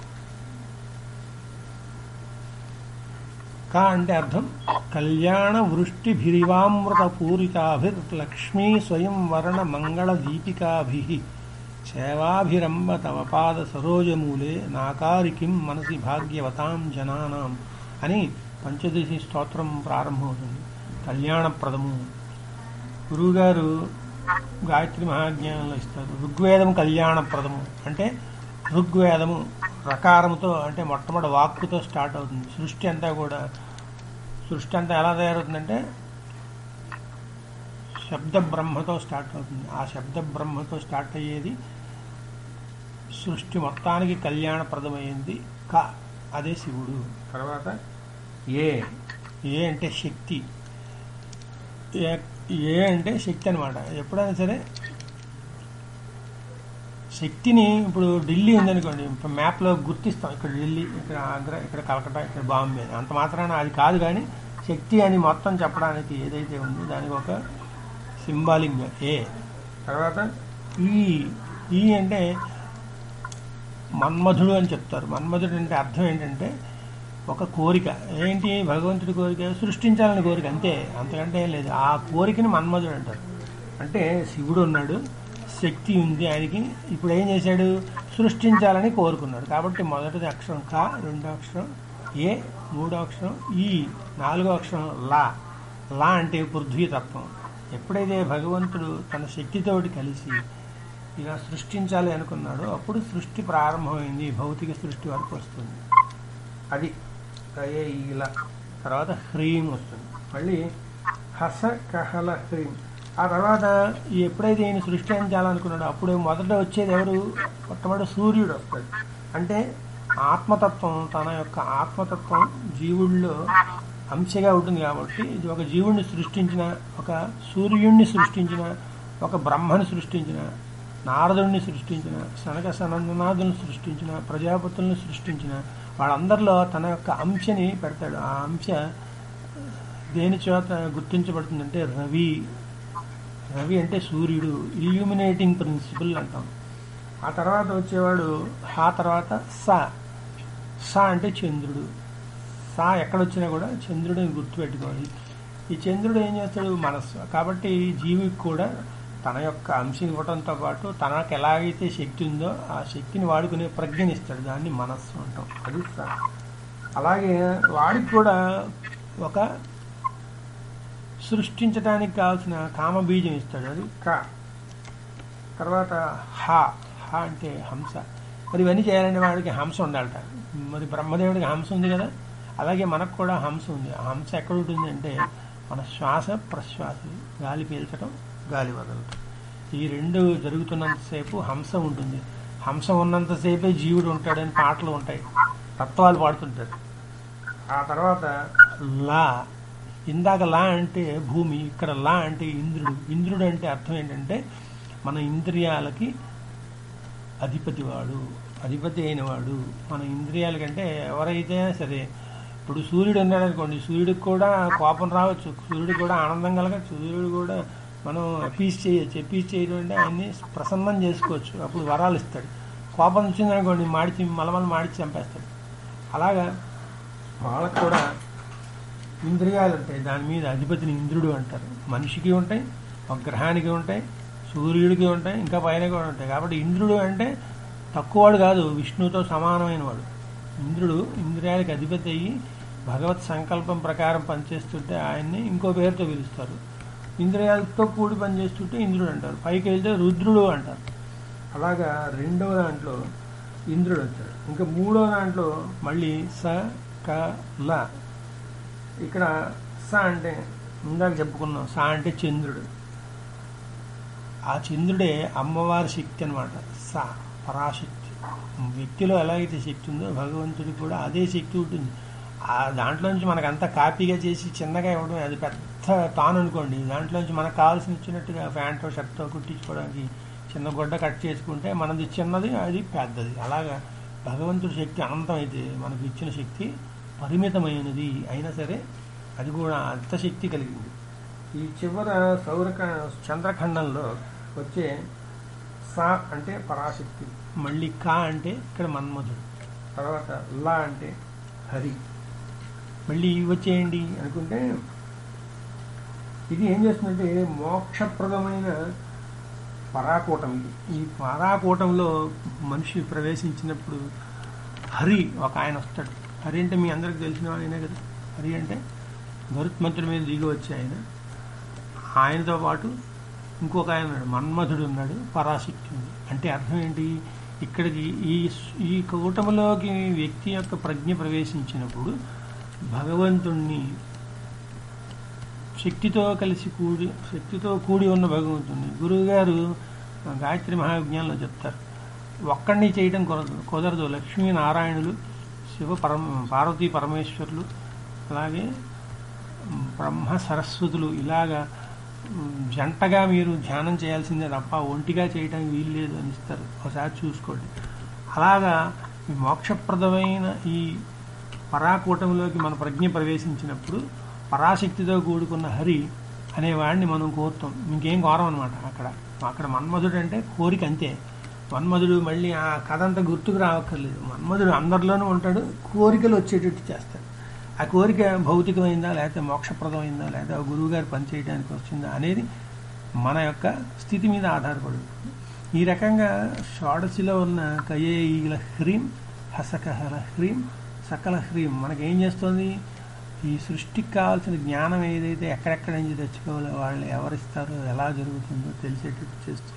కా అంటే అర్థం కళ్యాణ వృష్టిభిరివామృత పూరితాభిర్లక్ష్మీ స్వయం వర్ణ మంగళ దీపికాభి సేవాభిరంభ తవ పాద సరోజమూలే నాకారికిం మనసి భాగ్యవతాం జనానాం అని పంచదశి స్తోత్రం ప్రారంభమవుతుంది కళ్యాణప్రదము గురువుగారు గాయత్రి మహాజ్ఞానంలో ఇస్తారు ఋగ్వేదం కళ్యాణప్రదము అంటే ఋగ్వేదము రకారముతో అంటే మొట్టమొదటి వాక్కుతో స్టార్ట్ అవుతుంది సృష్టి అంతా కూడా సృష్టి అంతా ఎలా తయారవుతుందంటే శబ్ద బ్రహ్మతో స్టార్ట్ అవుతుంది ఆ శబ్ద బ్రహ్మతో స్టార్ట్ అయ్యేది సృష్టి మొత్తానికి కళ్యాణప్రదమైంది క అదే శివుడు తర్వాత ఏ ఏ అంటే శక్తి ఏ ఏ అంటే శక్తి అనమాట ఎప్పుడైనా సరే శక్తిని ఇప్పుడు ఢిల్లీ ఉందనుకోండి ఇప్పుడు మ్యాప్లో గుర్తిస్తాం ఇక్కడ ఢిల్లీ ఇక్కడ ఆగ్రా ఇక్కడ కలకటా ఇక్కడ బాంబే అంత మాత్రాన అది కాదు కానీ శక్తి అని మొత్తం చెప్పడానికి ఏదైతే ఉందో దానికి ఒక సింబాలిక్ ఏ తర్వాత ఈ ఈ అంటే మన్మధుడు అని చెప్తారు మన్మధుడు అంటే అర్థం ఏంటంటే ఒక కోరిక ఏంటి భగవంతుడి కోరిక సృష్టించాలని కోరిక అంతే అంతకంటే ఏం లేదు ఆ కోరికని మన్మధుడు అంటారు అంటే శివుడు ఉన్నాడు శక్తి ఉంది ఆయనకి ఇప్పుడు ఏం చేశాడు సృష్టించాలని కోరుకున్నాడు కాబట్టి మొదటిది అక్షరం క రెండో అక్షరం ఏ మూడో అక్షరం ఈ నాలుగో అక్షరం లా లా అంటే పృథ్వీ తత్వం ఎప్పుడైతే భగవంతుడు తన శక్తితోటి కలిసి ఇలా సృష్టించాలి అనుకున్నాడో అప్పుడు సృష్టి ప్రారంభమైంది భౌతిక సృష్టి వరకు వస్తుంది అది కయే ఇలా తర్వాత హ్రీం వస్తుంది మళ్ళీ హస కహల హ్రీం ఆ తర్వాత ఈ ఎప్పుడైతే ఈయన సృష్టించాలనుకున్నాడో అప్పుడు మొదట వచ్చేది ఎవరు మొట్టమొదటి సూర్యుడు వస్తాడు అంటే ఆత్మతత్వం తన యొక్క ఆత్మతత్వం జీవుల్లో అంశగా ఉంటుంది కాబట్టి ఇది ఒక జీవుణ్ణి సృష్టించిన ఒక సూర్యుణ్ణి సృష్టించిన ఒక బ్రహ్మని సృష్టించిన నారదుడిని సృష్టించిన సనక సనందనాథులను సృష్టించిన ప్రజాపతులను సృష్టించిన వాళ్ళందరిలో తన యొక్క అంశని పెడతాడు ఆ అంశ దేని చేత గుర్తించబడుతుందంటే రవి రవి అంటే సూర్యుడు ఇల్యూమినేటింగ్ ప్రిన్సిపల్ అంటాం ఆ తర్వాత వచ్చేవాడు ఆ తర్వాత స స అంటే చంద్రుడు సా ఎక్కడొచ్చినా కూడా చంద్రుడిని గుర్తుపెట్టుకోవాలి ఈ చంద్రుడు ఏం చేస్తాడు మనస్సు కాబట్టి జీవికి కూడా తన యొక్క అంశం ఇవ్వడంతో పాటు తనకు ఎలాగైతే శక్తి ఉందో ఆ శక్తిని వాడుకునే ప్రజ్ఞని ఇస్తాడు దాన్ని మనస్సు అంటాం అది స. అలాగే వాడికి కూడా ఒక సృష్టించడానికి కావాల్సిన కామబీజం ఇస్తాడు అది క తర్వాత హ హ అంటే హంస మరి ఇవన్నీ చేయాలంటే వాడికి హంస ఉండాలట మరి బ్రహ్మదేవుడికి హంస ఉంది కదా అలాగే మనకు కూడా హంస ఉంది ఆ హంస ఎక్కడ ఉంటుంది అంటే మన శ్వాస ప్రశ్వాస గాలి పీల్చడం గాలి వదలటం ఈ రెండు జరుగుతున్నంతసేపు హంస ఉంటుంది హంస ఉన్నంతసేపే జీవుడు ఉంటాడని పాటలు ఉంటాయి తత్వాలు పాడుతుంటారు ఆ తర్వాత లా ఇందాక లా అంటే భూమి ఇక్కడ లా అంటే ఇంద్రుడు ఇంద్రుడు అంటే అర్థం ఏంటంటే మన ఇంద్రియాలకి అధిపతి వాడు అధిపతి అయిన వాడు మన ఇంద్రియాల కంటే ఎవరైతే సరే ఇప్పుడు సూర్యుడు ఉన్నాడు అనుకోండి సూర్యుడికి కూడా కోపం రావచ్చు సూర్యుడికి కూడా ఆనందం కలగచ్చు సూర్యుడు కూడా మనం అపీస్ చేయొచ్చు అపీస్ చేయడం అంటే ఆయన్ని ప్రసన్నం చేసుకోవచ్చు అప్పుడు వరాలు ఇస్తాడు కోపం వచ్చిందనుకోండి మాడిచి మలమల మాడిచి చంపేస్తాడు అలాగా వాళ్ళకు కూడా ఇంద్రియాలు ఉంటాయి దాని మీద అధిపతిని ఇంద్రుడు అంటారు మనిషికి ఉంటాయి ఒక గ్రహానికి ఉంటాయి సూర్యుడికి ఉంటాయి ఇంకా పైన కూడా ఉంటాయి కాబట్టి ఇంద్రుడు అంటే తక్కువవాడు కాదు విష్ణువుతో సమానమైన వాడు ఇంద్రుడు ఇంద్రియాలకు అధిపతి అయ్యి భగవత్ సంకల్పం ప్రకారం పనిచేస్తుంటే ఆయన్ని ఇంకో పేరుతో పిలుస్తారు ఇంద్రియాలతో కూడి పనిచేస్తుంటే ఇంద్రుడు అంటారు పైకి వెళ్తే రుద్రుడు అంటారు అలాగా రెండవ దాంట్లో ఇంద్రుడు వచ్చాడు ఇంకా మూడో దాంట్లో మళ్ళీ స క ల ఇక్కడ స అంటే ఇందాక చెప్పుకున్నాం స అంటే చంద్రుడు ఆ చంద్రుడే అమ్మవారి శక్తి అనమాట స పరాశక్తి వ్యక్తిలో ఎలాగైతే శక్తి ఉందో భగవంతుడికి కూడా అదే శక్తి ఉంటుంది ఆ దాంట్లోంచి మనకంతా కాపీగా చేసి చిన్నగా ఇవ్వడం అది పెద్ద తాను అనుకోండి దాంట్లోంచి మనకు కావాల్సిన ఇచ్చినట్టుగా ప్యాంటో షర్టో కుట్టించుకోవడానికి చిన్న గుడ్డ కట్ చేసుకుంటే మనది చిన్నది అది పెద్దది అలాగా భగవంతుడి శక్తి అనంతం అయితే మనకు ఇచ్చిన శక్తి పరిమితమైనది అయినా సరే అది కూడా అంత శక్తి కలిగింది ఈ చివర సౌరక చంద్రఖండంలో వచ్చే సా అంటే పరాశక్తి మళ్ళీ కా అంటే ఇక్కడ మన్మధుడు తర్వాత లా అంటే హరి మళ్ళీ ఇవి వచ్చేయండి అనుకుంటే ఇది ఏం చేస్తుందంటే మోక్షప్రదమైన పరాకూటం ఇది ఈ పరాకూటంలో మనిషి ప్రవేశించినప్పుడు హరి ఒక ఆయన వస్తాడు హరి అంటే మీ అందరికి తెలిసిన ఆయనే కదా హరి అంటే గరుత్మంతుడి మీద దిగి వచ్చే ఆయన ఆయనతో పాటు ఇంకొక ఆయన ఉన్నాడు మన్మధుడు ఉన్నాడు పరాశక్తి ఉంది అంటే అర్థం ఏంటి ఇక్కడికి ఈ ఈ కూటమిలోకి వ్యక్తి యొక్క ప్రజ్ఞ ప్రవేశించినప్పుడు భగవంతుణ్ణి శక్తితో కలిసి కూడి శక్తితో కూడి ఉన్న భగవంతుణ్ణి గురువు గారు గాయత్రి మహావిజ్ఞానంలో చెప్తారు ఒక్కడిని చేయడం కుదరదు కుదరదు లక్ష్మీనారాయణులు శివ పరమ పార్వతీ పరమేశ్వరులు అలాగే బ్రహ్మ సరస్వతులు ఇలాగా ఉమ్, జంటగా మీరు ధ్యానం చేయాల్సిందే తప్ప ఒంటిగా చేయడానికి వీలు లేదు అని ఇస్తారు ఒకసారి చూసుకోండి అలాగా ఈ మోక్షప్రదమైన ఈ పరాకూటంలోకి మన ప్రజ్ఞ ప్రవేశించినప్పుడు పరాశక్తితో కూడుకున్న హరి అనేవాడిని మనం కోరుతాం ఇంకేం కోరం అనమాట అక్కడ అక్కడ మన్మధుడు అంటే కోరిక అంతే మన్మధుడు మళ్ళీ ఆ కథ అంతా గుర్తుకు రావక్కర్లేదు మన్మధుడు అందరిలోనూ ఉంటాడు కోరికలు వచ్చేటట్టు చేస్తాడు ఆ కోరిక భౌతికమైందా లేకపోతే మోక్షప్రదమైందా లేదా గురువుగారు పనిచేయడానికి వచ్చిందా అనేది మన యొక్క స్థితి మీద ఆధారపడి ఉంటుంది ఈ రకంగా షోడశిలో ఉన్న కయేఈల హ్రీం హసకహల హ్రీం సకల హ్రీం మనకేం చేస్తుంది ఈ సృష్టికి కావాల్సిన జ్ఞానం ఏదైతే ఎక్కడెక్కడి నుంచి తెచ్చుకోవాలో వాళ్ళు ఎవరిస్తారో ఎలా జరుగుతుందో తెలిసేటట్టు చేస్తుంది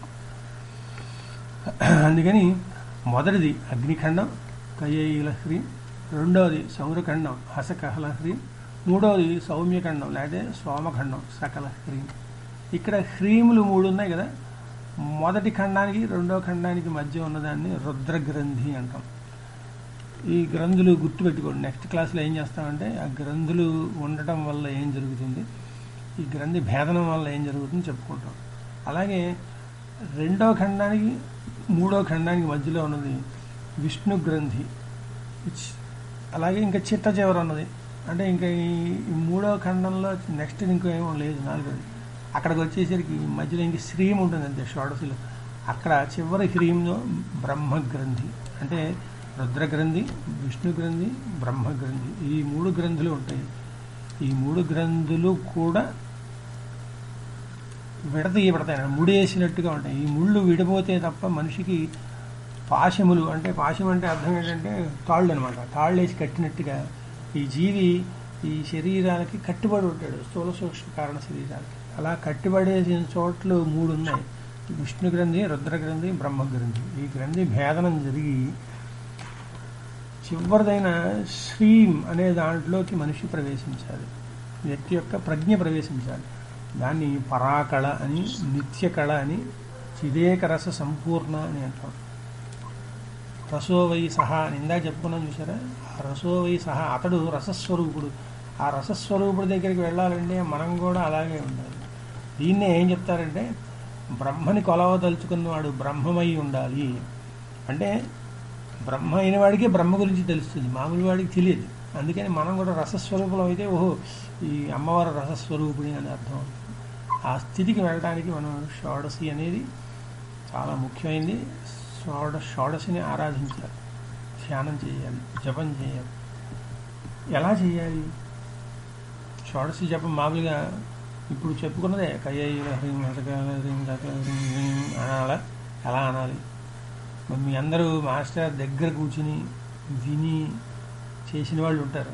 అందుకని మొదటిది అగ్నిఖండం కయేయుల హ్రీం రెండవది సౌరఖండం హసకహల హ్రీం మూడవది సౌమ్యఖండం లేదా సోమఖండం సకల హ్రీం ఇక్కడ హ్రీములు మూడు ఉన్నాయి కదా మొదటి ఖండానికి రెండో ఖండానికి మధ్య ఉన్నదాన్ని రుద్రగ్రంథి అంటాం ఈ గ్రంథులు గుర్తుపెట్టుకోండి నెక్స్ట్ క్లాస్లో ఏం చేస్తామంటే ఆ గ్రంథులు ఉండటం వల్ల ఏం జరుగుతుంది ఈ గ్రంథి భేదనం వల్ల ఏం జరుగుతుంది చెప్పుకుంటాం అలాగే రెండో ఖండానికి మూడో ఖండానికి మధ్యలో ఉన్నది విష్ణు గ్రంథి ఇచ్ అలాగే ఇంకా చిట్ట చివర ఉన్నది అంటే ఇంకా ఈ ఈ మూడో ఖండంలో నెక్స్ట్ ఇంకో ఏమో లేదు నాలుగోది అక్కడికి వచ్చేసరికి మధ్యలో ఇంక శ్రీం ఉంటుంది అంతే షోడశిలో అక్కడ చివరి హ్రీంలో బ్రహ్మగ్రంథి అంటే రుద్రగ్రంథి విష్ణు గ్రంథి బ్రహ్మగ్రంథి ఈ మూడు గ్రంథులు ఉంటాయి ఈ మూడు గ్రంథులు కూడా విడతీయబడతాయి ముడేసినట్టుగా ఉంటాయి ఈ ముళ్ళు విడిపోతే తప్ప మనిషికి పాశములు అంటే పాశం అంటే అర్థం ఏంటంటే తాళ్ళు అనమాట తాళ్ళు వేసి కట్టినట్టుగా ఈ జీవి ఈ శరీరాలకి కట్టుబడి ఉంటాడు స్థూల సూక్ష్మ కారణ శరీరాలకి అలా కట్టుబడేసిన చోట్లు మూడు ఉన్నాయి విష్ణు గ్రంథి రుద్ర గ్రంథి బ్రహ్మ గ్రంథి ఈ గ్రంథి భేదనం జరిగి చివరిదైన శ్రీం అనే దాంట్లోకి మనిషి ప్రవేశించాలి వ్యక్తి యొక్క ప్రజ్ఞ ప్రవేశించాలి దాన్ని పరాకళ అని నిత్య కళ అని చిదేక రస సంపూర్ణ అని అంటాం రసోవై సహా అని ఇందా చెప్పుకున్నాం చూసారా ఆ రసోవై సహా అతడు రసస్వరూపుడు ఆ రసస్వరూపుడి దగ్గరికి వెళ్ళాలంటే మనం కూడా అలాగే ఉండాలి దీన్నే ఏం చెప్తారంటే బ్రహ్మని కొలవదలుచుకున్నవాడు బ్రహ్మమై ఉండాలి అంటే బ్రహ్మ అయిన వాడికే బ్రహ్మ గురించి తెలుస్తుంది మామూలు వాడికి తెలియదు అందుకని మనం కూడా రసస్వరూపులం అయితే ఓహో ఈ అమ్మవారు రసస్వరూపిణి అని అర్థం అవుతుంది ఆ స్థితికి వెళ్ళడానికి మనం షోడశి అనేది చాలా ముఖ్యమైనది షోడ షోడశిని ఆరాధించాలి ధ్యానం చేయాలి జపం చేయాలి ఎలా చేయాలి షోడశి జపం మామూలుగా ఇప్పుడు చెప్పుకున్నదే కయ్య హ్రీం హతకాల హ్రీం సకల హ్రీం హ్రీం అనాలా ఎలా అనాలి మరి మీ అందరూ మాస్టర్ దగ్గర కూర్చుని విని చేసిన వాళ్ళు ఉంటారు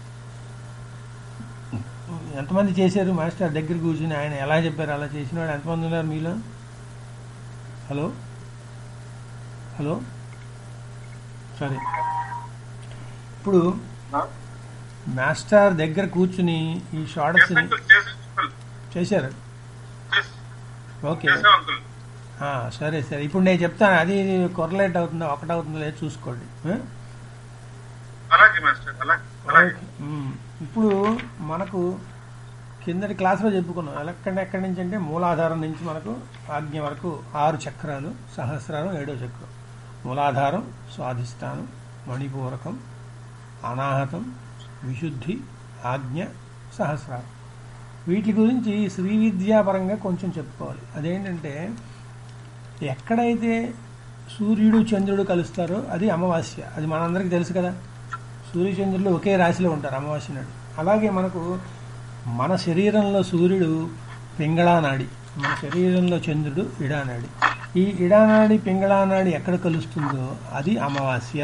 ఎంతమంది చేశారు మాస్టర్ దగ్గర కూర్చుని ఆయన ఎలా చెప్పారు అలా చేసిన వాళ్ళు ఎంతమంది ఉన్నారు మీలో హలో హలో సరే ఇప్పుడు మాస్టర్ దగ్గర కూర్చుని ఈ షార్ట్స్ని అంకుల్ చేసాం అంకుల్ చేశారు చేస్- ఓకే చేసాం అంకుల్ ఆ, సరే సరే ఇప్పుడు నేను చెప్తాను అది ఇది కొరలేట్ అవుతుందో ఒకటవుతుందో లేదు చూసుకోండి ఆ? అలాగే మాస్టర్ అలాగే అలాగే ఓకే. ఉమ్. ఇప్పుడు మనకు కిందటి క్లాస్లో చెప్పుకున్నాం ఎక్కడ ఎక్కడి నుంచి అంటే మూలాధారం నుంచి మనకు ఆజ్ఞ వరకు ఆరు చక్రాలు సహస్రారం ఏడో చక్రం మూలాధారం స్వాధిష్టానం మణిపూరకం అనాహతం విశుద్ధి ఆజ్ఞ సహస్రారం వీటి గురించి శ్రీ విద్యాపరంగా కొంచెం చెప్పుకోవాలి అదేంటంటే ఎక్కడైతే సూర్యుడు చంద్రుడు కలుస్తారో అది అమావాస్య అది మనందరికీ తెలుసు కదా సూర్యచంద్రులు ఒకే రాశిలో ఉంటారు అమావాస్య నాడు అలాగే మనకు మన శరీరంలో సూర్యుడు పింగళానాడి మన శరీరంలో చంద్రుడు ఇడానాడి ఈ ఇడానాడి పింగళానాడి ఎక్కడ కలుస్తుందో అది అమావాస్య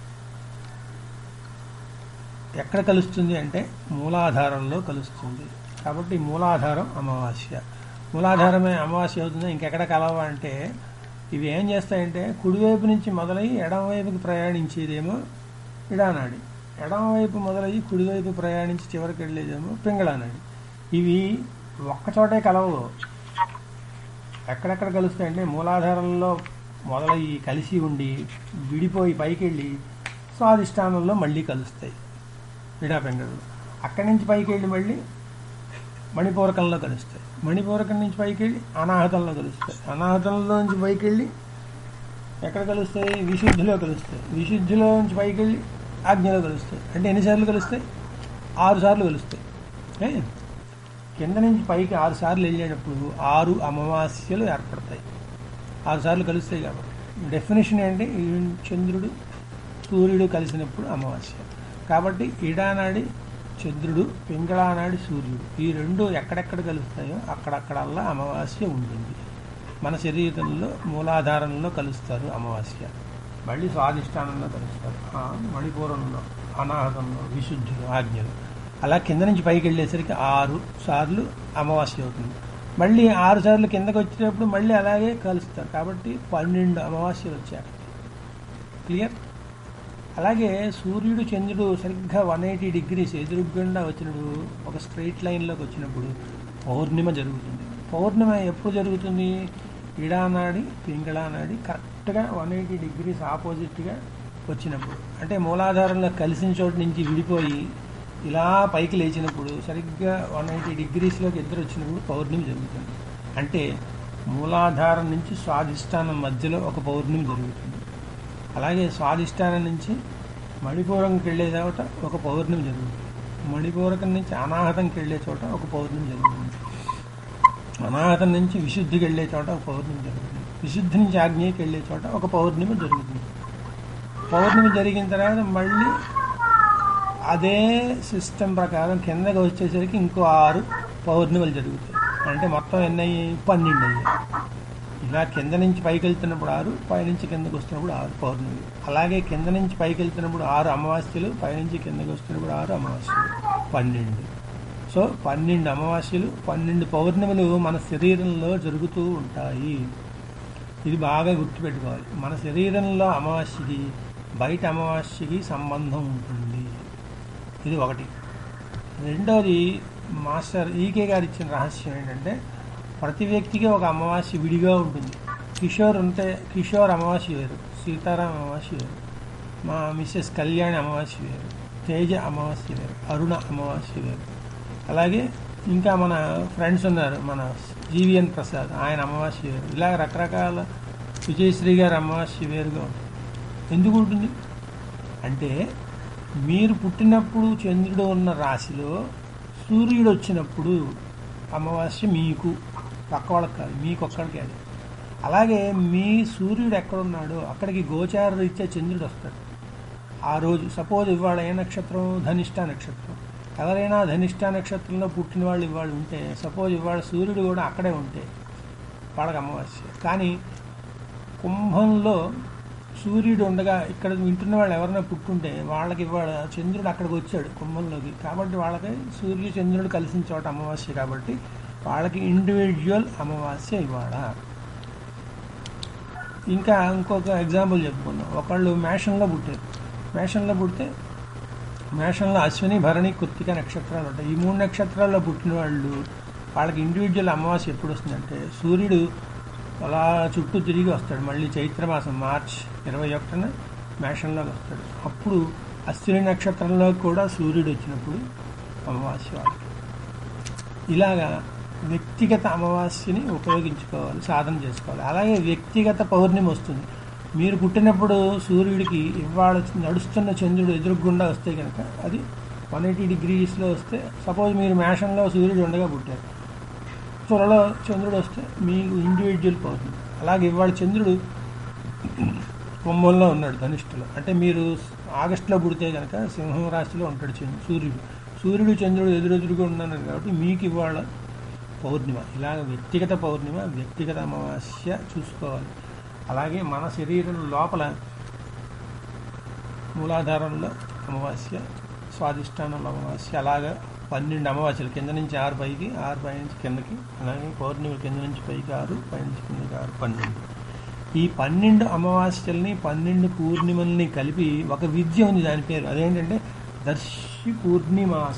ఎక్కడ కలుస్తుంది అంటే మూలాధారంలో కలుస్తుంది కాబట్టి మూలాధారం అమావాస్య మూలాధారమే అమావాస్య అవుతుందో ఇంకెక్కడ కలవ అంటే ఇవి ఏం చేస్తాయంటే కుడివైపు నుంచి మొదలై ఎడమవైపుకి ప్రయాణించేదేమో ఇడానాడి ఎడమవైపు మొదలయ్యి కుడివైపు ప్రయాణించి చివరికి వెళ్ళేదేమో పింగళానాడి ఇవి ఒక్కచోటే కలవవు ఎక్కడెక్కడ కలుస్తాయంటే మూలాధారంలో మొదలయ్యి కలిసి ఉండి విడిపోయి పైకి వెళ్ళి స్వాధిష్టానంలో మళ్ళీ కలుస్తాయి విడాపింగళ్ళు అక్కడి నుంచి పైకి వెళ్ళి మళ్ళీ మణిపూరకంలో కలుస్తాయి మణిపూరకం నుంచి పైకి వెళ్ళి అనాహతంలో కలుస్తాయి అనాహతంలో నుంచి పైకి వెళ్ళి ఎక్కడ కలుస్తాయి విశుద్ధిలో కలుస్తాయి విశుద్ధిలో నుంచి పైకి వెళ్ళి ఆజ్ఞలో కలుస్తాయి అంటే ఎన్నిసార్లు కలుస్తాయి ఆరు సార్లు కలుస్తాయి ఏ? కింద నుంచి పైకి ఆరు సార్లు వెళ్ళేటప్పుడు ఆరు అమావాస్యలు ఏర్పడతాయి ఆరు సార్లు కలుస్తాయి కాబట్టి డెఫినేషన్ ఏంటి ఈ చంద్రుడు సూర్యుడు కలిసినప్పుడు అమావాస్య కాబట్టి ఇడానాడి చంద్రుడు పింగళానాడి సూర్యుడు ఈ రెండు ఎక్కడెక్కడ కలుస్తాయో అక్కడక్కడల్లా అమావాస్య ఉంటుంది మన శరీరంలో మూలాధారంలో కలుస్తారు అమావాస్య మళ్ళీ స్వాధిష్టానంలో కలుస్తారు ఆ మణిపూరంలో అనాహతంలో విశుద్ధిలో ఆజ్ఞలో అలా కింద నుంచి పైకి వెళ్ళేసరికి ఆరు సార్లు అమావాస్య అవుతుంది మళ్ళీ ఆరు సార్లు కిందకి వచ్చేటప్పుడు మళ్ళీ అలాగే కలుస్తారు కాబట్టి పన్నెండు అమావాస్యలు వచ్చారు క్లియర్ అలాగే సూర్యుడు చంద్రుడు సరిగ్గా వన్ ఎయిటీ డిగ్రీస్ ఎదురుగుండా వచ్చినప్పుడు ఒక స్ట్రైట్ లైన్లోకి వచ్చినప్పుడు పౌర్ణిమ జరుగుతుంది పౌర్ణిమ ఎప్పుడు జరుగుతుంది ఇడానాడి పింగళానాడి కరెక్ట్గా వన్ ఎయిటీ డిగ్రీస్ ఆపోజిట్గా వచ్చినప్పుడు అంటే మూలాధారంలో కలిసిన చోటు నుంచి విడిపోయి ఇలా పైకి లేచినప్పుడు సరిగ్గా వన్ ఎయిటీ డిగ్రీస్లోకి ఇద్దరు వచ్చినప్పుడు పౌర్ణమి జరుగుతుంది అంటే మూలాధారం నుంచి స్వాధిష్టానం మధ్యలో ఒక పౌర్ణమి జరుగుతుంది అలాగే స్వాధిష్టానం నుంచి మణిపూరకంకి వెళ్ళే చోట ఒక పౌర్ణమి జరుగుతుంది మణిపూరకం నుంచి అనాహతంకి వెళ్ళే చోట ఒక పౌర్ణమి జరుగుతుంది అనాహతం నుంచి విశుద్ధికి వెళ్ళే చోట ఒక పౌర్ణమి జరుగుతుంది విశుద్ధి నుంచి ఆగ్నేయకి వెళ్ళే చోట ఒక పౌర్ణమి జరుగుతుంది పౌర్ణమి జరిగిన తర్వాత మళ్ళీ అదే సిస్టమ్ ప్రకారం కిందకి వచ్చేసరికి ఇంకో ఆరు పౌర్ణిమలు జరుగుతాయి అంటే మొత్తం ఎన్ని అయ్యాయి పన్నెండు అయ్యాయి ఇలా కింద నుంచి పైకి వెళ్తున్నప్పుడు ఆరు పైనుంచి కిందకు వస్తున్నప్పుడు ఆరు పౌర్ణమి అలాగే కింద నుంచి పైకి వెళ్తున్నప్పుడు ఆరు అమావాస్యలు పైనుంచి కిందకి వస్తున్నప్పుడు ఆరు అమావాస్యలు పన్నెండు సో పన్నెండు అమావాస్యలు పన్నెండు పౌర్ణములు మన శరీరంలో జరుగుతూ ఉంటాయి ఇది బాగా గుర్తుపెట్టుకోవాలి మన శరీరంలో అమావాస్యకి బయట అమావాస్యకి సంబంధం ఉంటుంది ఇది ఒకటి రెండోది మాస్టర్ ఈకే గారు ఇచ్చిన రహస్యం ఏంటంటే ప్రతి వ్యక్తికి ఒక అమావాస్య విడిగా ఉంటుంది కిషోర్ ఉంటే కిషోర్ అమావాస్య వేరు సీతారాం అమావాస్య వేరు మా మిస్సెస్ కళ్యాణి అమావాస్య వేరు తేజ అమావాస్య వేరు అరుణ అమావాస్య వేరు అలాగే ఇంకా మన ఫ్రెండ్స్ ఉన్నారు మన జీవిఎన్ ప్రసాద్ ఆయన అమావాస్య వేరు ఇలా రకరకాల విజయశ్రీ గారి అమావాస్య వేరుగా ఉంటుంది ఎందుకు ఉంటుంది అంటే మీరు పుట్టినప్పుడు చంద్రుడు ఉన్న రాశిలో సూర్యుడు వచ్చినప్పుడు అమావాస్య మీకు పక్క వాళ్ళకి కాదు మీకు ఒక్కడికి అది అలాగే మీ సూర్యుడు ఎక్కడున్నాడో అక్కడికి గోచార రీత్యా చంద్రుడు వస్తాడు ఆ రోజు సపోజ్ ఇవాళ ఏ నక్షత్రం ధనిష్ట నక్షత్రం ఎవరైనా ధనిష్ట నక్షత్రంలో పుట్టిన వాళ్ళు ఇవాళ ఉంటే సపోజ్ ఇవాళ సూర్యుడు కూడా అక్కడే ఉంటే వాళ్ళకి అమావాస్య కానీ కుంభంలో సూర్యుడు ఉండగా ఇక్కడ వింటున్న వాళ్ళు ఎవరైనా పుట్టుంటే వాళ్ళకి ఇవాళ చంద్రుడు అక్కడికి వచ్చాడు కుంభంలోకి కాబట్టి వాళ్ళకి సూర్యుడు చంద్రుడు కలిసిన చోట అమావాస్య కాబట్టి వాళ్ళకి ఇండివిజువల్ అమావాస్య ఇవాళ ఇంకా ఇంకొక ఎగ్జాంపుల్ చెప్పుకుందాం ఒకళ్ళు మేషంలో పుట్టారు మేషంలో పుడితే మేషంలో అశ్విని భరణి కృత్తిక నక్షత్రాలు ఉంటాయి ఈ మూడు నక్షత్రాల్లో పుట్టిన వాళ్ళు వాళ్ళకి ఇండివిజువల్ అమావాస్య ఎప్పుడు వస్తుందంటే సూర్యుడు అలా చుట్టూ తిరిగి వస్తాడు మళ్ళీ చైత్రమాసం మార్చ్ ఇరవై ఒకటిన మేషంలోకి వస్తాడు అప్పుడు అశ్విని నక్షత్రంలో కూడా సూర్యుడు వచ్చినప్పుడు అమావాస్య వాళ్ళకి ఇలాగా వ్యక్తిగత అమావాస్యని ఉపయోగించుకోవాలి సాధన చేసుకోవాలి అలాగే వ్యక్తిగత పౌర్ణమి వస్తుంది మీరు పుట్టినప్పుడు సూర్యుడికి ఇవాళ నడుస్తున్న చంద్రుడు ఎదురుగుండా వస్తే కనుక అది వన్ ఎయిటీ డిగ్రీస్లో వస్తే సపోజ్ మీరు మేషంలో సూర్యుడు ఉండగా పుట్టారు త్వరలో చంద్రుడు వస్తే మీకు ఇండివిజువల్ పౌర్ణమి అలాగే ఇవాళ చంద్రుడు కుంభంలో ఉన్నాడు ధనిష్ఠలో అంటే మీరు ఆగస్టులో పుడితే కనుక సింహం రాశిలో ఉంటాడు చంద్రుడు సూర్యుడు సూర్యుడు చంద్రుడు ఎదురెదురుగా ఉన్నారు కాబట్టి మీకు ఇవాళ పౌర్ణిమ ఇలాగ వ్యక్తిగత పౌర్ణిమ వ్యక్తిగత అమావాస్య చూసుకోవాలి అలాగే మన శరీరం లోపల మూలాధారంలో అమావాస్య స్వాదిష్టానంలో అమావాస్య అలాగా పన్నెండు అమావాస్యలు కింద నుంచి ఆరు పైకి ఆరు పై నుంచి కిందకి అలాగే పౌర్ణిమ కింద నుంచి పైకి ఆరు పై నుంచి కిందకి ఆరు పన్నెండు ఈ పన్నెండు అమావాస్యల్ని పన్నెండు పూర్ణిమల్ని కలిపి ఒక విద్య ఉంది దాని పేరు అదేంటంటే దర్శి పూర్ణిమాస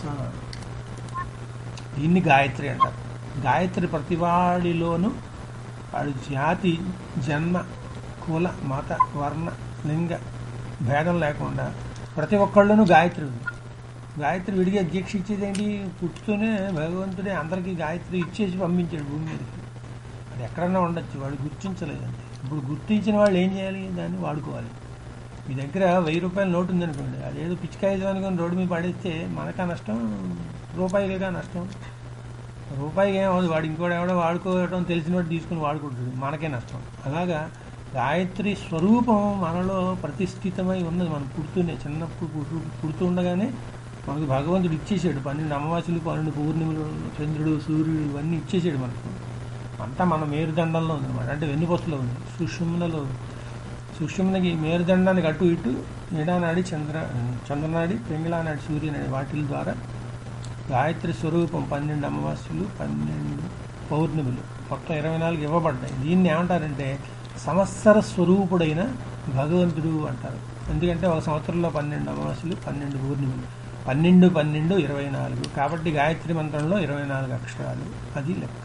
దీన్ని గాయత్రి అంటారు గాయత్రి ప్రతివాడిలోనూ వాడి జాతి జన్మ కుల మత వర్ణ లింగ భేదం లేకుండా ప్రతి ఒక్కళ్ళను గాయత్రి ఉంది గాయత్రి విడిగా దీక్ష ఇచ్చేది ఏంటి పుట్టుతూనే భగవంతుడే అందరికీ గాయత్రి ఇచ్చేసి పంపించాడు భూమి మీదకి అది ఎక్కడన్నా ఉండొచ్చు వాడు గుర్తించలేదండి ఇప్పుడు గుర్తించిన వాళ్ళు ఏం చేయాలి దాన్ని వాడుకోవాలి మీ దగ్గర వెయ్యి రూపాయల నోటు ఉందనుకోండి అదేదో పిచ్చికాయ అనుకుని రోడ్డు మీద పడేస్తే మనకా నష్టం రూపాయిగా నష్టం రూపాయికి ఏమవుతుంది వాడు ఇంకోటి ఎవడో వాడుకోవడం తెలిసిన వాడు తీసుకుని వాడుకుంటాడు మనకే నష్టం అలాగా గాయత్రి స్వరూపం మనలో ప్రతిష్ఠితమై ఉన్నది మనం పుడుతూనే చిన్నప్పుడు పుట్టు పుడుతూ ఉండగానే మనకు భగవంతుడు ఇచ్చేసాడు పన్నెండు అమావాస్యలు పన్నెండు పూర్ణిమలు చంద్రుడు సూర్యుడు ఇవన్నీ ఇచ్చేసాడు మనకు అంతా మన మేరుదండంలో ఉందన్నమాట అంటే వెన్నుపొస్తులో ఉంది సుషుమ్నలో ఉంది సుషుమ్నకి మేరుదండానికి అటు ఇటు నీడానాడి చంద్ర చంద్రనాడి పెంగిళానాడి సూర్యనాడి వాటి ద్వారా గాయత్రి స్వరూపం పన్నెండు అమావాస్యలు పన్నెండు పౌర్ణమిలు మొత్తం ఇరవై నాలుగు ఇవ్వబడ్డాయి దీన్ని ఏమంటారంటే సంవత్సర స్వరూపుడైన భగవంతుడు అంటారు ఎందుకంటే ఒక సంవత్సరంలో పన్నెండు అమావాస్యలు పన్నెండు పూర్ణిమలు పన్నెండు పన్నెండు ఇరవై నాలుగు కాబట్టి గాయత్రి మంత్రంలో ఇరవై నాలుగు అక్షరాలు అది లెక్క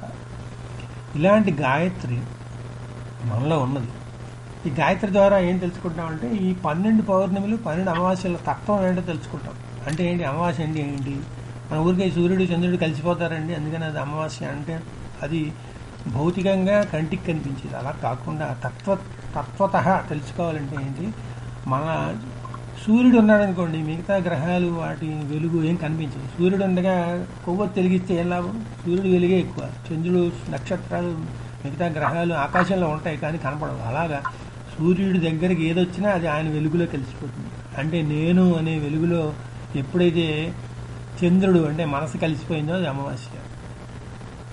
ఇలాంటి గాయత్రి మనలో ఉన్నది ఈ గాయత్రి ద్వారా ఏం తెలుసుకుంటామంటే ఈ పన్నెండు పౌర్ణమిలు పన్నెండు అమావాస్యల తత్వం ఏంటో తెలుసుకుంటాం అంటే ఏంటి అమావాస్య అంటే ఏంటి మన ఊరికే సూర్యుడు చంద్రుడు కలిసిపోతారండి అందుకని అది అమావాస్య అంటే అది భౌతికంగా కంటికి కనిపించేది అలా కాకుండా తత్వ తత్వత తెలుసుకోవాలంటే ఏంటి మన సూర్యుడు ఉన్నాడు అనుకోండి మిగతా గ్రహాలు వాటి వెలుగు ఏం కనిపించదు సూర్యుడు ఉండగా కొవ్వొత్తి వెలిగిస్తే ఏం లాభం సూర్యుడు వెలుగే ఎక్కువ చంద్రుడు నక్షత్రాలు మిగతా గ్రహాలు ఆకాశంలో ఉంటాయి కానీ కనపడవు అలాగా సూర్యుడి దగ్గరికి ఏదొచ్చినా అది ఆయన వెలుగులో కలిసిపోతుంది అంటే నేను అనే వెలుగులో ఎప్పుడైతే చంద్రుడు అంటే మనసు కలిసిపోయిందో అది అమావాస్య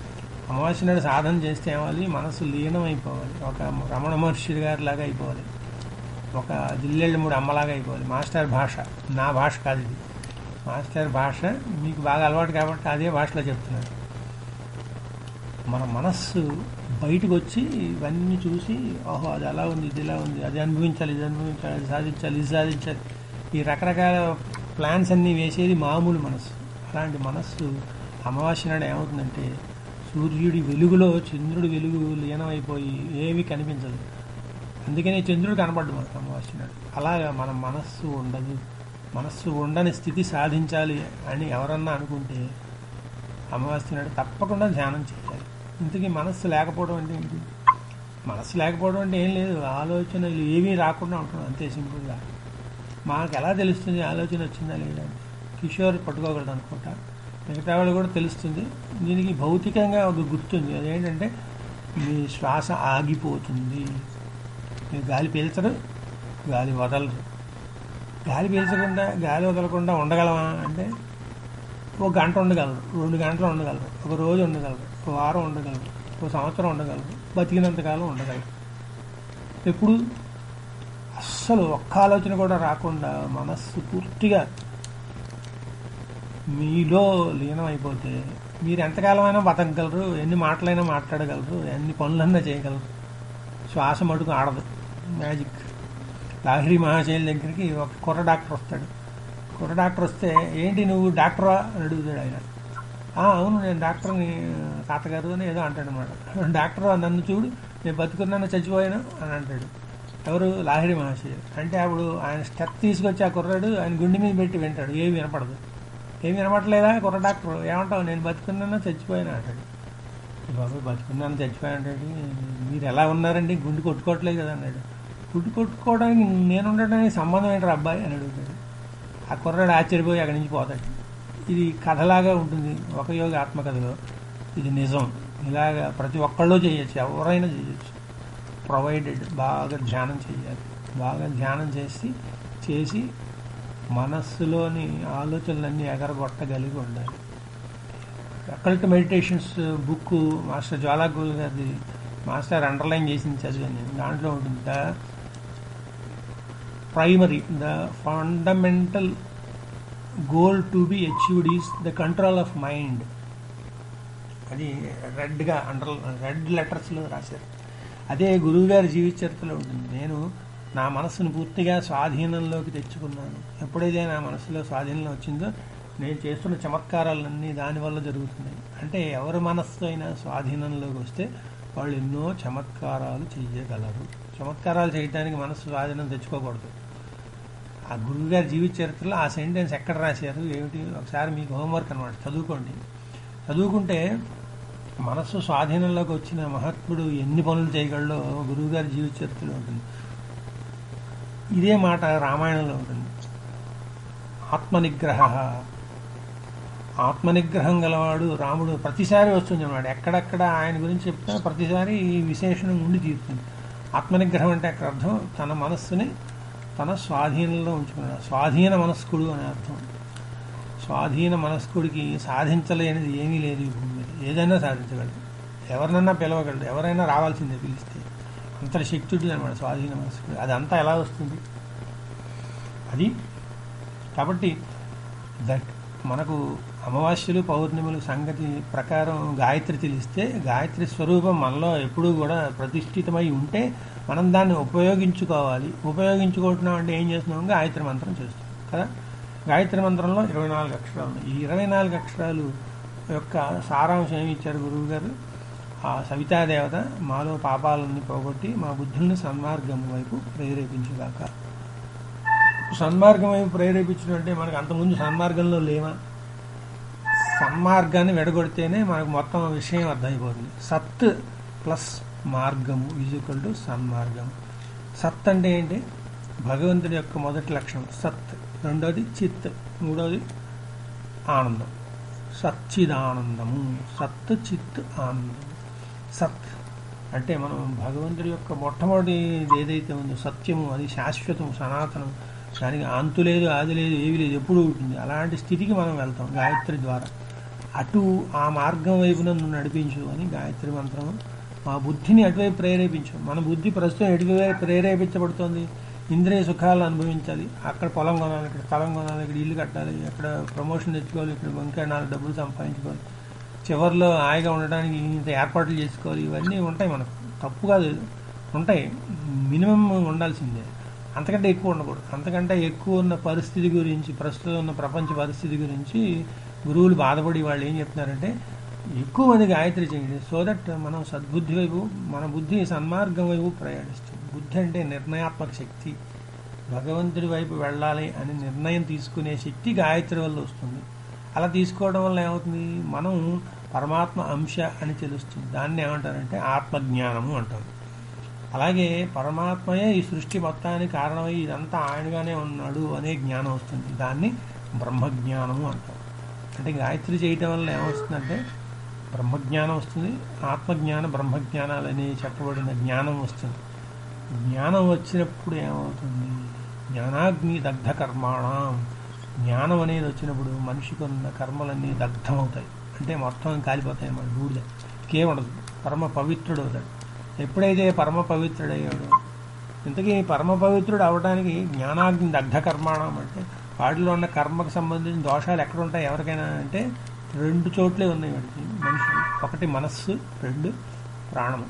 అమావాస్య నాడు సాధన చేస్తే ఏమాలి మనసు లీనం అయిపోవాలి ఒక రమణ మహర్షి గారి లాగా అయిపోవాలి ఒక జిల్లెళ్ళ మూడు అమ్మలాగా అయిపోవాలి మాస్టర్ భాష నా భాష కాదు ఇది మాస్టర్ భాష మీకు బాగా అలవాటు కాబట్టి అదే భాషలో చెప్తున్నాను మన మనస్సు బయటకు వచ్చి ఇవన్నీ చూసి ఓహో అది అలా ఉంది ఇది ఇలా ఉంది అది అనుభవించాలి ఇది అనుభవించాలి అది సాధించాలి ఇది సాధించాలి ఈ రకరకాల ప్లాన్స్ అన్నీ వేసేది మామూలు మనస్సు అలాంటి మనస్సు అమావాస్య నాడు ఏమవుతుందంటే సూర్యుడి వెలుగులో చంద్రుడి వెలుగు లీనమైపోయి ఏమీ కనిపించదు అందుకనే చంద్రుడు కనపడ్డు మనకు అమావాస్య నాడు అలాగా మన మనస్సు ఉండదు మనస్సు ఉండని స్థితి సాధించాలి అని ఎవరన్నా అనుకుంటే అమావాస్య నాడు తప్పకుండా ధ్యానం చేయాలి ఇంతకీ మనస్సు లేకపోవడం అంటే ఏంటి మనస్సు లేకపోవడం అంటే ఏం లేదు ఆలోచనలు ఏమీ రాకుండా ఉంటాం అంతే సింపుల్గా మాకు ఎలా తెలుస్తుంది ఆలోచన వచ్చిందా లేదా అని కిషోర్ పట్టుకోగలడు అనుకుంటా మిగతా వాళ్ళు కూడా తెలుస్తుంది దీనికి భౌతికంగా ఒక గుర్తుంది అదేంటంటే మీ శ్వాస ఆగిపోతుంది మీరు గాలి పీల్చరు గాలి వదలరు గాలి పీల్చకుండా గాలి వదలకుండా ఉండగలమా అంటే ఒక గంట ఉండగలరు రెండు గంటలు ఉండగలరు ఒక రోజు ఉండగలరు ఒక వారం ఉండగలరు ఒక సంవత్సరం ఉండగలరు బతికినంతకాలం ఉండగలరు ఎప్పుడు అస్సలు ఒక్క ఆలోచన కూడా రాకుండా మనస్సు పూర్తిగా మీలో లీనం అయిపోతే మీరు ఎంతకాలమైనా బతకగలరు ఎన్ని మాటలైనా మాట్లాడగలరు ఎన్ని పనులన్నా చేయగలరు శ్వాస మటుకు ఆడదు మ్యాజిక్ లాహిరి మహాశైలి దగ్గరికి ఒక కుర్ర డాక్టర్ వస్తాడు కుర్ర డాక్టర్ వస్తే ఏంటి నువ్వు డాక్టరా అని అడుగుతాడు ఆయన "ఆ, అవును నేను డాక్టర్ని తాతగారు అని ఏదో అంటాడు అనమాట డాక్టర్ నన్ను చూడు నేను బతుకున్నాను చచ్చిపోయాను అని అంటాడు ఎవరు లాహిరి మహాశయ అంటే అప్పుడు ఆయన స్టెప్ తీసుకొచ్చి ఆ కుర్రాడు ఆయన గుండె మీద పెట్టి వింటాడు ఏమి వినపడదు ఏమి వినపడలేదా కుర్ర డాక్టర్ ఏమంటావు నేను బతుకున్నాను చచ్చిపోయాను అంటాడు బాబు బతుకున్నాను చచ్చిపోయాను మీరు ఎలా ఉన్నారండి గుండె కొట్టుకోవట్లేదు కదా అన్నాడు గుండె కొట్టుకోవడానికి నేను ఉండడానికి సంబంధం ఏంటారు అబ్బాయి అని అడుగుతాడు ఆ కుర్రాడు ఆశ్చర్యపోయి అక్కడి నుంచి పోతాడు ఇది కథలాగా ఉంటుంది ఒక యోగ ఆత్మకథలో ఇది నిజం ఇలాగా ప్రతి ఒక్కళ్ళు చేయొచ్చు ఎవరైనా చేయొచ్చు ప్రొవైడెడ్ బాగా ధ్యానం చేయాలి బాగా ధ్యానం చేసి చేసి మనస్సులోని ఆలోచనలన్నీ ఎగరగొట్టగలిగి ఉండాలి occult meditations book master Djwal Khul గారిది మాస్టర్ అండర్లైన్ చేసింది చదివాను నేను దాంట్లో ఉంటుంది the primary the fundamental goal to be achieved is the control of mind అది రెడ్గా అండర్ రెడ్ లెటర్స్లో రాశారు అదే గురువుగారి జీవిత చరిత్రలో ఉంటుంది నేను నా మనస్సును పూర్తిగా స్వాధీనంలోకి తెచ్చుకున్నాను ఎప్పుడైతే నా మనసులో స్వాధీనంలో వచ్చిందో నేను చేస్తున్న చమత్కారాలన్నీ దానివల్ల జరుగుతున్నాయి అంటే ఎవరి మనస్సు అయినా స్వాధీనంలోకి వస్తే వాళ్ళు ఎన్నో చమత్కారాలు చేయగలరు చమత్కారాలు చేయడానికి మనస్సు స్వాధీనం తెచ్చుకోకూడదు ఆ గురువుగారి జీవిత చరిత్రలో ఆ సెంటెన్స్ ఎక్కడ రాశారు ఏమిటి ఒకసారి మీకు హోంవర్క్ అనమాట చదువుకోండి చదువుకుంటే మనస్సు స్వాధీనంలోకి వచ్చిన మహాత్ముడు ఎన్ని పనులు చేయగలడో గురువుగారి జీవిత చరిత్రలో ఉంటుంది ఇదే మాట రామాయణంలో ఉంటుంది ఆత్మనిగ్రహ ఆత్మనిగ్రహం గలవాడు రాముడు ప్రతిసారి వస్తుంది అన్నమాట ఎక్కడెక్కడ ఆయన గురించి చెప్తే ప్రతిసారి ఈ విశేషణం ఉండి తీరుతుంది ఆత్మనిగ్రహం అంటే అక్కడ అర్థం తన మనస్సుని తన స్వాధీనంలో ఉంచుకున్నాడు స్వాధీన మనస్కుడు అనే అర్థం స్వాధీన మనస్కుడికి సాధించలేనిది ఏమీ లేదు ఈ భూమి మీద ఏదైనా సాధించగలడు ఎవరినైనా పిలవగలడు ఎవరైనా రావాల్సిందే పిలిస్తే అంతటి శక్తి ఉంటుంది అనమాట స్వాధీన మనస్కుడు అదంతా ఎలా వస్తుంది అది కాబట్టి దట్ మనకు అమావాస్యలు పౌర్ణిమలు సంగతి ప్రకారం గాయత్రి తెలిస్తే గాయత్రి స్వరూపం మనలో ఎప్పుడూ కూడా ప్రతిష్ఠితమై ఉంటే మనం దాన్ని ఉపయోగించుకోవాలి ఉపయోగించుకుంటున్నాం అంటే ఏం చేస్తున్నాం గాయత్రి మంత్రం చేస్తున్నాం కదా గాయత్రి మంత్రంలో ఇరవై నాలుగు అక్షరాలు ఉన్నాయి ఈ ఇరవై నాలుగు అక్షరాలు యొక్క సారాంశం ఏమి ఇచ్చారు గురువు గారు ఆ సవితాదేవత మాలో పాపాలన్నీ పోగొట్టి మా బుద్ధుల్ని సన్మార్గం వైపు ప్రేరేపించుగాక సన్మార్గం వైపు ప్రేరేపించడం అంటే మనకు అంతకుముందు సన్మార్గంలో లేవా సన్మార్గాన్ని వెడగొడితేనే మనకు మొత్తం విషయం అర్థమైపోతుంది సత్ ప్లస్ మార్గము ఈజ్వల్ టు సన్మార్గం సత్ అంటే ఏంటి భగవంతుడి యొక్క మొదటి లక్షణం సత్ రెండోది చిత్ మూడోది ఆనందం సచ్చిదానందము సత్ చిత్ ఆనందం సత్ అంటే మనం భగవంతుడి యొక్క మొట్టమొదటి ఏదైతే ఉందో సత్యము అది శాశ్వతం సనాతనం దానికి అంతు లేదు ఆది లేదు ఏవి లేదు ఎప్పుడు ఉంటుంది అలాంటి స్థితికి మనం వెళ్తాం గాయత్రి ద్వారా అటు ఆ మార్గం వైపున నువ్వు నడిపించు అని గాయత్రి మంత్రం మా బుద్ధిని అటువైపు ప్రేరేపించు మన బుద్ధి ప్రస్తుతం ఎటువైపు ప్రేరేపించబడుతోంది ఇంద్రియ సుఖాలను అనుభవించాలి అక్కడ పొలం కొనాలి ఇక్కడ స్థలం కొనాలి ఇక్కడ ఇల్లు కట్టాలి ఇక్కడ ప్రమోషన్ తెచ్చుకోవాలి ఇక్కడ ఇంకా నాలుగు డబ్బులు సంపాదించుకోవాలి చివరిలో హాయిగా ఉండడానికి ఇంత ఏర్పాట్లు చేసుకోవాలి ఇవన్నీ ఉంటాయి మనకు తప్పు కాదు ఉంటాయి మినిమం ఉండాల్సిందే అంతకంటే ఎక్కువ ఉండకూడదు అంతకంటే ఎక్కువ ఉన్న పరిస్థితి గురించి ప్రస్తుతం ఉన్న ప్రపంచ పరిస్థితి గురించి గురువులు బాధపడి వాళ్ళు ఏం చెప్తున్నారంటే ఎక్కువ మంది గాయత్రి చేయండి సో దట్ మనం సద్బుద్ధి వైపు మన బుద్ధి సన్మార్గం వైపు ప్రయాణిస్తుంది బుద్ధి అంటే నిర్ణయాత్మక శక్తి భగవంతుడి వైపు వెళ్ళాలి అని నిర్ణయం తీసుకునే శక్తి గాయత్రి వల్ల వస్తుంది అలా తీసుకోవడం వల్ల ఏమవుతుంది మనం పరమాత్మ అంశ అని తెలుస్తుంది దాన్ని ఏమంటారంటే ఆత్మజ్ఞానము అంటారు అలాగే పరమాత్మయే ఈ సృష్టి మొత్తానికి కారణమై ఇదంతా ఆయనగానే ఉన్నాడు అనే జ్ఞానం వస్తుంది దాన్ని బ్రహ్మజ్ఞానము అంటారు అంటే గాయత్రి చేయటం వల్ల ఏమొస్తుందంటే బ్రహ్మజ్ఞానం వస్తుంది ఆత్మజ్ఞాన బ్రహ్మజ్ఞానాలు అని చెప్పబడిన జ్ఞానం వస్తుంది జ్ఞానం వచ్చినప్పుడు ఏమవుతుంది జ్ఞానాగ్ని దగ్ధ కర్మాణం జ్ఞానం అనేది వచ్చినప్పుడు మనిషికి ఉన్న కర్మలన్నీ దగ్ధమవుతాయి అంటే మొత్తం కాలిపోతాయి అన్నమాట బూడిద కేవడదు పరమ పవిత్రుడు అవుతాడు ఎప్పుడైతే పరమ పవిత్రుడయ్యాడో ఇంతకీ పరమ పవిత్రుడు అవడానికి జ్ఞానాగ్ని దగ్ధ కర్మాణం అంటే వాటిలో ఉన్న కర్మకు సంబంధించిన దోషాలు ఎక్కడ ఉంటాయి ఎవరికైనా అంటే రెండు చోట్లే ఉన్నాయి వాడికి మనిషి ఒకటి మనస్సు రెండు ప్రాణము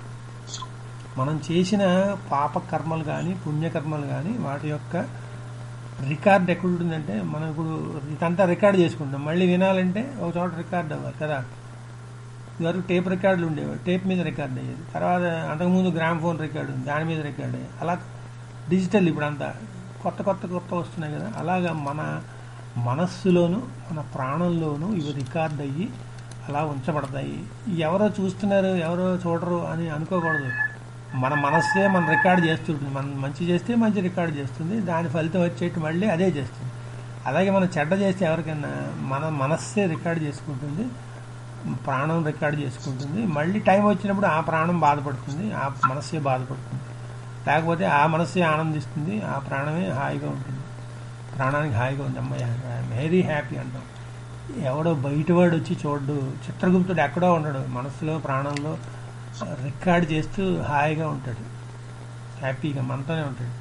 మనం చేసిన పాప కర్మలు కానీ పుణ్యకర్మలు కానీ వాటి యొక్క రికార్డ్ ఎక్కడ ఉంటుందంటే మనం ఇప్పుడు ఇదంతా రికార్డ్ చేసుకుంటాం మళ్ళీ వినాలంటే ఒక చోట రికార్డ్ అవ్వాలి కదా ఇదివరకు టేప్ రికార్డులు ఉండేవి టేప్ మీద రికార్డ్ అయ్యేది తర్వాత అంతకుముందు గ్రామ్ ఫోన్ రికార్డు ఉంది దాని మీద రికార్డ్ అయ్యేది అలా డిజిటల్ ఇప్పుడు అంతా కొత్త కొత్త కొత్త వస్తున్నాయి కదా అలాగా మన మనస్సులోను మన ప్రాణంలోనూ ఇవి రికార్డ్ అయ్యి అలా ఉంచబడతాయి ఎవరో చూస్తున్నారు ఎవరో చూడరు అని అనుకోకూడదు మన మనస్సే మన రికార్డ్ చేస్తుంటుంది మనం మంచి చేస్తే మంచి రికార్డ్ చేస్తుంది దాని ఫలితం వచ్చేటి మళ్ళీ అదే చేస్తుంది అలాగే మనం చెడ్డ చేస్తే ఎవరికైనా మన మనస్సే రికార్డ్ చేసుకుంటుంది ప్రాణం రికార్డ్ చేసుకుంటుంది మళ్ళీ టైం వచ్చినప్పుడు ఆ ప్రాణం బాధపడుతుంది ఆ మనస్సే బాధపడుతుంది లేకపోతే ఆ మనస్సే ఆనందిస్తుంది ఆ ప్రాణమే హాయిగా ఉంటుంది ప్రాణానికి హాయిగా ఉంది అమ్మాయి వెరీ హ్యాపీ అంటాం ఎవడో బయటవాడు వచ్చి చూడ్డు చిత్రగుప్తుడు ఎక్కడో ఉండడు మనసులో ప్రాణంలో రికార్డ్ చేస్తూ హాయిగా ఉంటాడు హ్యాపీగా మనతోనే ఉంటాడు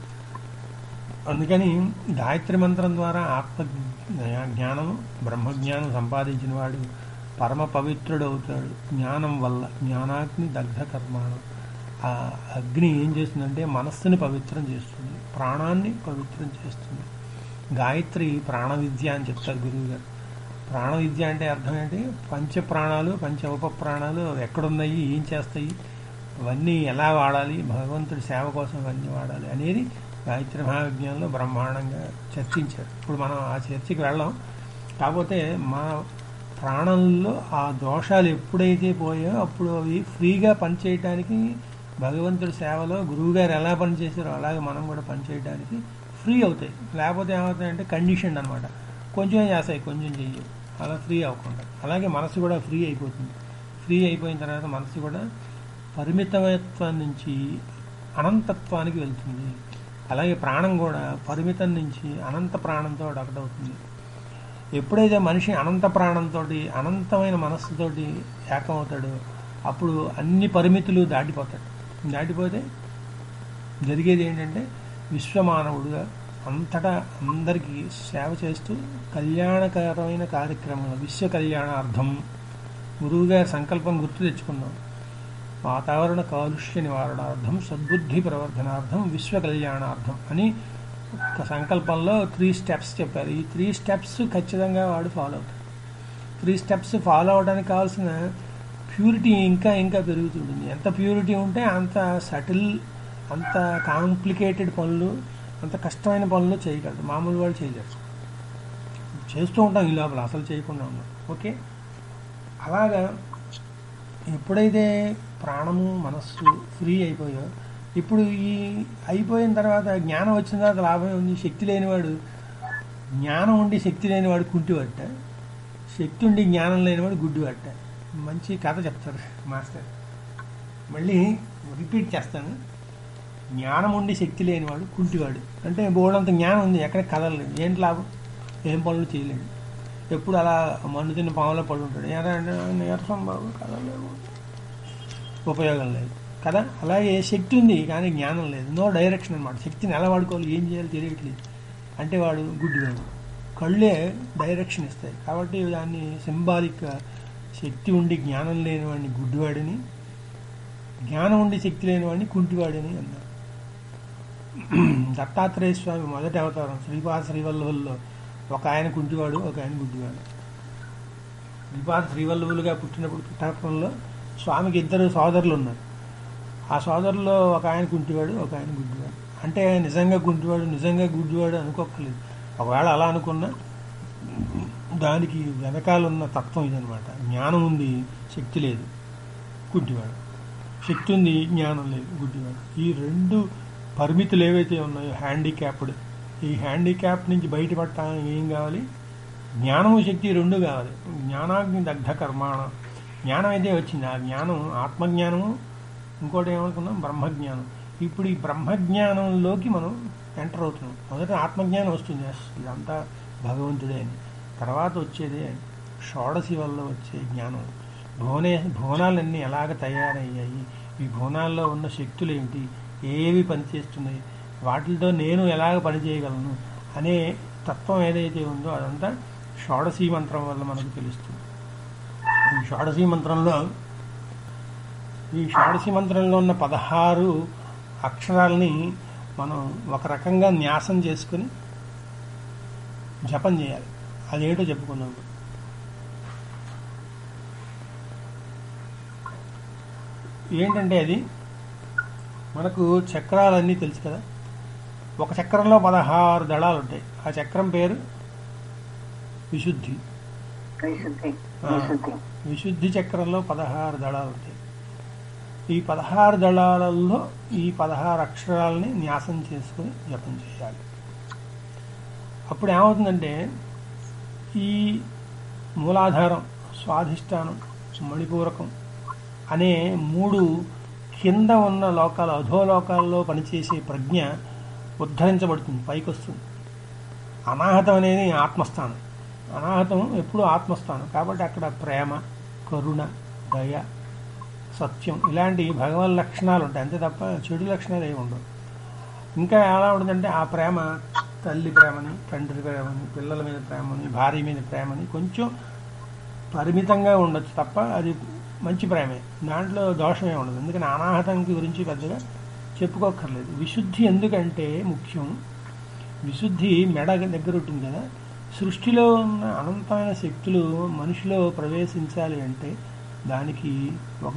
అందుకని గాయత్రి మంత్రం ద్వారా ఆత్మ జ్ఞానము బ్రహ్మజ్ఞానం సంపాదించిన వాడు పరమ పవిత్రుడు అవుతాడు జ్ఞానం వల్ల జ్ఞానాగ్ని దగ్ధ కర్మాణం ఆ అగ్ని ఏం చేస్తుందంటే మనస్సుని పవిత్రం చేస్తుంది ప్రాణాన్ని పవిత్రం చేస్తుంది గాయత్రి ప్రాణ విద్య అని చెప్తారు గురువు గారు ప్రాణ విద్య అంటే అర్థం ఏంటి పంచ ప్రాణాలు పంచ ఉప ప్రాణాలు ఎక్కడున్నాయి ఏం చేస్తాయి అవన్నీ ఎలా వాడాలి భగవంతుడి సేవ కోసం అవన్నీ వాడాలి అనేది గాయత్రి మహావిజ్ఞానంలో బ్రహ్మాండంగా చర్చించారు ఇప్పుడు మనం ఆ చర్చకి వెళ్ళాం కాకపోతే మా ప్రాణంలో ఆ దోషాలు ఎప్పుడైతే పోయాయో అప్పుడు అవి ఫ్రీగా పనిచేయడానికి భగవంతుడి సేవలో గురువుగారు ఎలా పనిచేశారో అలాగే మనం కూడా పనిచేయడానికి ఫ్రీ అవుతాయి లేకపోతే ఏమవుతాయంటే కండిషన్ అనమాట కొంచెం చేస్తాయి కొంచెం చెయ్యి అలా ఫ్రీ అవ్వకుండా అలాగే మనసు కూడా ఫ్రీ అయిపోతుంది ఫ్రీ అయిపోయిన తర్వాత మనసు కూడా పరిమితత్వం నుంచి అనంతత్వానికి వెళ్తుంది అలాగే ప్రాణం కూడా పరిమితం నుంచి అనంత ప్రాణంతో ఒకటవుతుంది ఎప్పుడైతే మనిషి అనంత ప్రాణంతో అనంతమైన మనస్సుతోటి ఏకమవుతాడో అప్పుడు అన్ని పరిమితులు దాటిపోతాడు దాటిపోతే జరిగేది ఏంటంటే విశ్వమానవుడుగా అంతటా అందరికీ సేవ చేస్తూ కళ్యాణకరమైన కార్యక్రమం విశ్వ కళ్యాణార్థం గురువుగారి సంకల్పం గుర్తు తెచ్చుకున్నాం వాతావరణ కాలుష్య నివారణార్థం సద్బుద్ధి ప్రవర్ధనార్థం విశ్వ కళ్యాణార్థం అని ఒక సంకల్పంలో త్రీ స్టెప్స్ చెప్పారు ఈ త్రీ స్టెప్స్ ఖచ్చితంగా వాడు ఫాలో అవుతాడు త్రీ స్టెప్స్ ఫాలో అవడానికి కావాల్సిన ప్యూరిటీ ఇంకా ఇంకా పెరుగుతుంటుంది ఎంత ప్యూరిటీ ఉంటే అంత సటిల్ అంత కాంప్లికేటెడ్ పనులు అంత కష్టమైన పనులు చేయగలరు మామూలు వాళ్ళు చేయలేరు చేస్తూ ఉంటాం ఈ లోపల అసలు చేయకుండా ఉన్నాం ఓకే అలాగా ఎప్పుడైతే ప్రాణము మనస్సు ఫ్రీ అయిపోయో ఇప్పుడు ఈ అయిపోయిన తర్వాత జ్ఞానం వచ్చిన తర్వాత లాభం ఉంది శక్తి లేనివాడు జ్ఞానం ఉండి శక్తి లేనివాడు కుంటివట్ట శక్తి ఉండి జ్ఞానం లేనివాడు గుడ్డివట్ట మంచి కథ చెప్తారు మాస్టర్ మళ్ళీ రిపీట్ చేస్తాను జ్ఞానం ఉండి శక్తి లేనివాడు కుంటివాడు అంటే బోడంత జ్ఞానం ఉంది ఎక్కడ కదలలేదు ఏంటి లాభం ఏం పనులు చేయలేడు ఎప్పుడు అలా మన్ను తిన్న పాములో పడి ఉంటాడు ఏరా అంటే నీరసం బాబు కదలేము ఉపయోగం లేదు కదా అలాగే శక్తి ఉంది కానీ జ్ఞానం లేదు నో డైరెక్షన్ అనమాట శక్తిని ఎలా వాడుకోవాలి ఏం చేయాలో తెలియట్లేదు అంటే వాడు గుడ్డివాడు కళ్ళే డైరెక్షన్ ఇస్తాయి కాబట్టి దాన్ని సింబాలిక్ శక్తి ఉండి జ్ఞానం లేని వాడిని గుడ్డివాడిని జ్ఞానం ఉండి శక్తి లేని వాడిని కుంటివాడిని అన్నారు దత్తాత్రేయ స్వామి మొదటి అవతారం శ్రీపాద శ్రీవల్లభుల్లో ఒక ఆయన కుంటివాడు ఒక ఆయన గుడ్డివాడు శ్రీపాద శ్రీవల్లభులుగా పుట్టినప్పుడు పుట్టాపురంలో స్వామికి ఇద్దరు సోదరులు ఉన్నారు ఆ సోదరులో ఒక ఆయన కుంటివాడు ఒక ఆయన గుడ్డివాడు అంటే నిజంగా గుడ్డివాడు నిజంగా గుడ్డివాడు అనుకోక్కర్లేదు ఒకవేళ అలా అనుకున్నా దానికి వెనకాల ఉన్న తత్వం ఇదనమాట జ్ఞానం ఉంది శక్తి లేదు గుడ్డివాడు శక్తి ఉంది జ్ఞానం లేదు గుడ్డివాడు ఈ రెండు పరిమితులు ఏవైతే ఉన్నాయో హ్యాండిక్యాప్డ్ ఈ హ్యాండిక్యాప్ నుంచి బయటపడటానికి ఏం కావాలి జ్ఞానము శక్తి రెండు కావాలి జ్ఞానాగ్ని దగ్ధ కర్మాణ జ్ఞానం అయితే వచ్చింది ఆ జ్ఞానం ఆత్మజ్ఞానము ఇంకోటి ఏమనుకున్నాం బ్రహ్మజ్ఞానం ఇప్పుడు ఈ బ్రహ్మజ్ఞానంలోకి మనం ఎంటర్ అవుతున్నాం మొదట ఆత్మజ్ఞానం వస్తుంది ఎస్ ఇదంతా భగవంతుడే అని తర్వాత వచ్చేదే షోడశి వల్ల వచ్చే జ్ఞానం భువనే భువనాలన్నీ ఎలాగ తయారయ్యాయి ఈ భువనాల్లో ఉన్న శక్తులు ఏమిటి ఏవి పనిచేస్తున్నాయి వాటితో నేను ఎలాగ పనిచేయగలను అనే తత్వం ఏదైతే ఉందో అదంతా షోడశీ మంత్రం వల్ల మనకు తెలుస్తుంది ఈ షోడశీ మంత్రంలో ఈ షోడశీ మంత్రంలో ఉన్న పదహారు అక్షరాలని మనం ఒక రకంగా న్యాసం చేసుకుని జపం చేయాలి అదేంటో చెప్పుకున్నాం ఏంటంటే అది మనకు చక్రాలన్నీ తెలుసు కదా ఒక చక్రంలో పదహారు దళాలు ఉంటాయి ఆ చక్రం పేరు విశుద్ధి విశుద్ధి ఆ. విశుద్ధి విశుద్ధి చక్రంలో పదహారు దళాలు ఉంటాయి ఈ పదహారు దళాలలో ఈ పదహారు అక్షరాలని న్యాసం చేసుకుని జపం చేయాలి అప్పుడు ఏమవుతుందంటే ఈ మూలాధారం స్వాధిష్టానం మణిపూరకం అనే మూడు కింద ఉన్న లోకాలు అధోలోకాల్లో పనిచేసే ప్రజ్ఞ ఉద్ధరించబడుతుంది పైకి వస్తుంది అనాహతం అనేది ఆత్మస్థానం అనాహతం ఎప్పుడూ ఆత్మస్థానం కాబట్టి అక్కడ ప్రేమ కరుణ దయ సత్యం ఇలాంటి భగవన్ లక్షణాలు ఉంటాయి అంతే తప్ప చెడు లక్షణాలు ఏమి ఉండవు ఇంకా ఎలా ఉంటుందంటే ఆ ప్రేమ తల్లి ప్రేమని తండ్రి ప్రేమని పిల్లల మీద ప్రేమని భార్య మీద ప్రేమని కొంచెం పరిమితంగా ఉండొచ్చు తప్ప అది మంచి ప్రేమే దాంట్లో దోషమే ఉండదు ఎందుకని అనాహతం గురించి పెద్దగా చెప్పుకోక్కర్లేదు విశుద్ధి ఎందుకంటే ముఖ్యం విశుద్ధి మెడ దగ్గర ఉంటుంది కదా సృష్టిలో ఉన్న అనంతమైన శక్తులు మనిషిలో ప్రవేశించాలి అంటే దానికి ఒక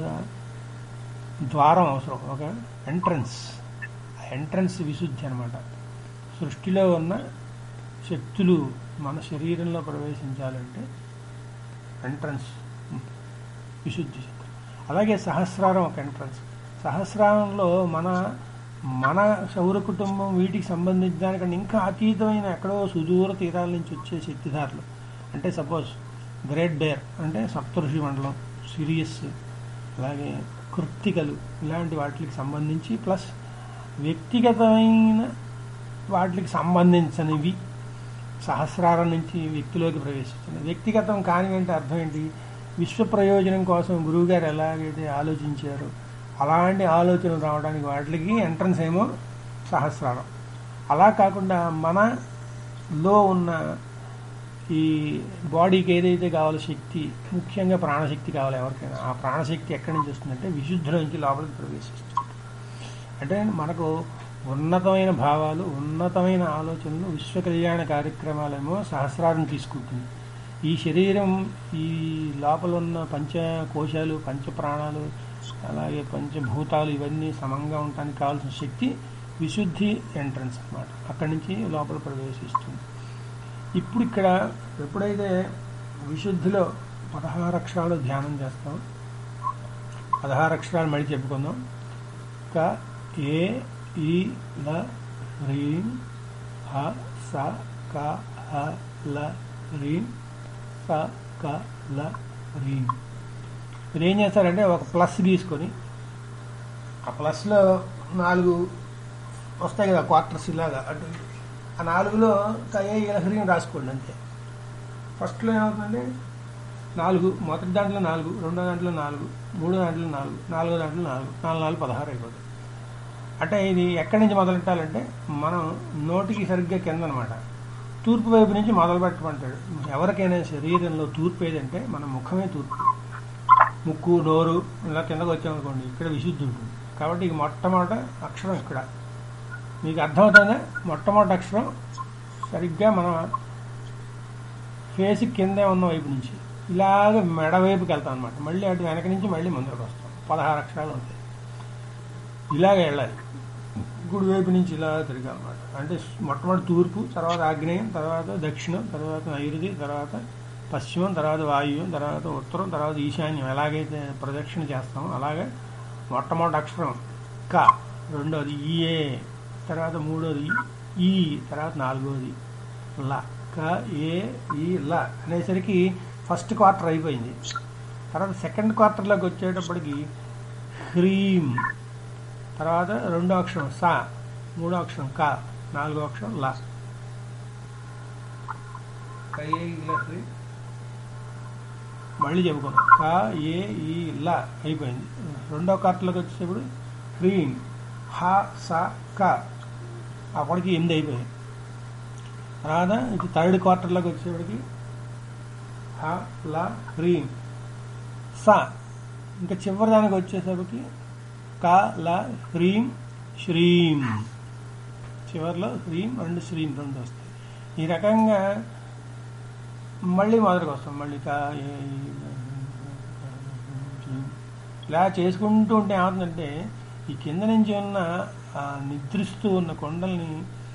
ద్వారం అవసరం ఒక ఎంట్రన్స్ ఆ ఎంట్రన్స్ విశుద్ధి అనమాట సృష్టిలో ఉన్న శక్తులు మన శరీరంలో ప్రవేశించాలంటే ఎంట్రన్స్ విశుద్ధి చక్రం అలాగే సహస్రారం ఒక ఎంట్రన్స్ సహస్రారంలో మన మన సౌర కుటుంబం వీటికి సంబంధించిన దానికంటే ఇంకా అతీతమైన ఎక్కడో సుదూర తీరాల నుంచి వచ్చే శక్తిధారలు అంటే సపోజ్ గ్రేట్ బేర్ అంటే సప్తఋషి మండలం సిరియస్ అలాగే కృత్తికలు ఇలాంటి వాటికి సంబంధించి ప్లస్ వ్యక్తిగతమైన వాటికి సంబంధించినవి సహస్రారం నుంచి వ్యక్తిలోకి ప్రవేశిస్తున్నాయి వ్యక్తిగతం కానివంటే అర్థం ఏంటి విశ్వ ప్రయోజనం కోసం గురువుగారు ఎలాగైతే ఆలోచించారో అలాంటి ఆలోచనలు రావడానికి వాటికి ఎంట్రన్స్ ఏమో సహస్రారం అలా కాకుండా మనలో ఉన్న ఈ బాడీకి ఏదైతే కావాలో శక్తి ముఖ్యంగా ప్రాణశక్తి కావాలి ఎవరికైనా ఆ ప్రాణశక్తి ఎక్కడి నుంచి వస్తుందంటే విశుద్ధుల నుంచి లోపలికి ప్రవేశిస్తుంది అంటే మనకు ఉన్నతమైన భావాలు ఉన్నతమైన ఆలోచనలు విశ్వ కళ్యాణ కార్యక్రమాలేమో సహస్రారం తీసుకుంటుంది ఈ శరీరం ఈ లోపల ఉన్న పంచ కోశాలు పంచ ప్రాణాలు అలాగే పంచభూతాలు ఇవన్నీ సమంగా ఉండటానికి కావాల్సిన శక్తి విశుద్ధి ఎంట్రన్స్ అన్నమాట అక్కడి నుంచి లోపల ప్రవేశిస్తుంది ఇప్పుడు ఇక్కడ ఎప్పుడైతే విశుద్ధిలో పదహారు అక్షరాలు ధ్యానం చేస్తాం పదహారు అక్షరాలు మళ్ళీ చెప్పుకుందాం క ఏ ఈ ల రీం హ స క హ ల రీం స క ల రీం మీరు ఏం చేస్తారంటే ఒక ప్లస్ గీసుకొని ఆ ప్లస్లో నాలుగు వస్తాయి కదా క్వార్టర్స్ ఇలాగా అటు ఇటు. ఆ నాలుగులో కయ్య హృదయం రాసుకోండి అంతే ఫస్ట్లో ఏమవుతుందంటే నాలుగు మొదటి దాంట్లో నాలుగు రెండో దాంట్లో నాలుగు మూడో దాంట్లో నాలుగు నాలుగో దాంట్లో నాలుగు నాలుగు నాలుగు పదహారు అయిపోతుంది అంటే ఇది ఎక్కడి నుంచి మొదలెట్టాలంటే మనం నోటికి సరిగ్గా కింద అనమాట తూర్పు వైపు నుంచి మొదలు పెట్టమంటాడు ఎవరికైనా శరీరంలో తూర్పు ఏదంటే మన ముఖమే తూర్పు ముక్కు నోరు ఇలా కిందకు వచ్చామనుకోండి ఇక్కడ విశుద్ధి ఉంటుంది కాబట్టి ఇది మొట్టమొదట అక్షరం ఇక్కడ మీకు అర్థమవుతుందా మొట్టమొదటి అక్షరం సరిగ్గా మన ఫేస్ కిందే ఉన్న వైపు నుంచి ఇలాగ మెడ వైపుకి వెళ్తాం అనమాట మళ్ళీ అటు వెనక నుంచి మళ్ళీ ముందరకు వస్తాం పదహారు అక్షరాలు ఉంటాయి ఇలాగ వెళ్ళాలి గుడి వైపు నుంచి ఇలా తిరగాలన్నమాట అంటే మొట్టమొదటి తూర్పు తర్వాత ఆగ్నేయం తర్వాత దక్షిణం తర్వాత నైరుతి తర్వాత పశ్చిమం తర్వాత వాయువ్యం తర్వాత ఉత్తరం తర్వాత ఈశాన్యం ఎలాగైతే ప్రదక్షిణ చేస్తామో అలాగే మొట్టమొదటి అక్షరం క రెండోది ఈఏ తర్వాత మూడోది ఈ తర్వాత నాలుగోది ల క ఏ ఈ ల అనేసరికి ఫస్ట్ క్వార్టర్ అయిపోయింది తర్వాత సెకండ్ క్వార్టర్లోకి వచ్చేటప్పటికి హ్రీం తర్వాత రెండో అక్షరం సా మూడో అక్షరం క నాలుగో అక్షరం లా క, ఏ, ఈ, ల, హ్రీ. మళ్ళీ చెప్పుకున్నాం క ఏ ఈ ల అయిపోయింది రెండో కార్టలోకి వచ్చేటప్పుడు హ్రీం హ స క అప్పటికి ఎనిమిది అయిపోయాయి తర్వాత ఇది థర్డ్ క్వార్టర్లోకి వచ్చేటప్పటికి హ ల హ్రీం స ఇంకా చివరి దానికి వచ్చేసరికి క ల హ్రీం శ్రీం చివరిలో హ్రీం అండ్ శ్రీం రెండు వస్తాయి ఈ రకంగా మళ్ళీ మొదటికి వస్తాం మళ్ళీ క ఏ, ఈ, శ్రీం. ఇలా చేసుకుంటూ ఉంటే ఏమవుతుందంటే ఈ కింద నుంచి ఉన్న ఆ నిద్రిస్తూ ఉన్న కొండల్ని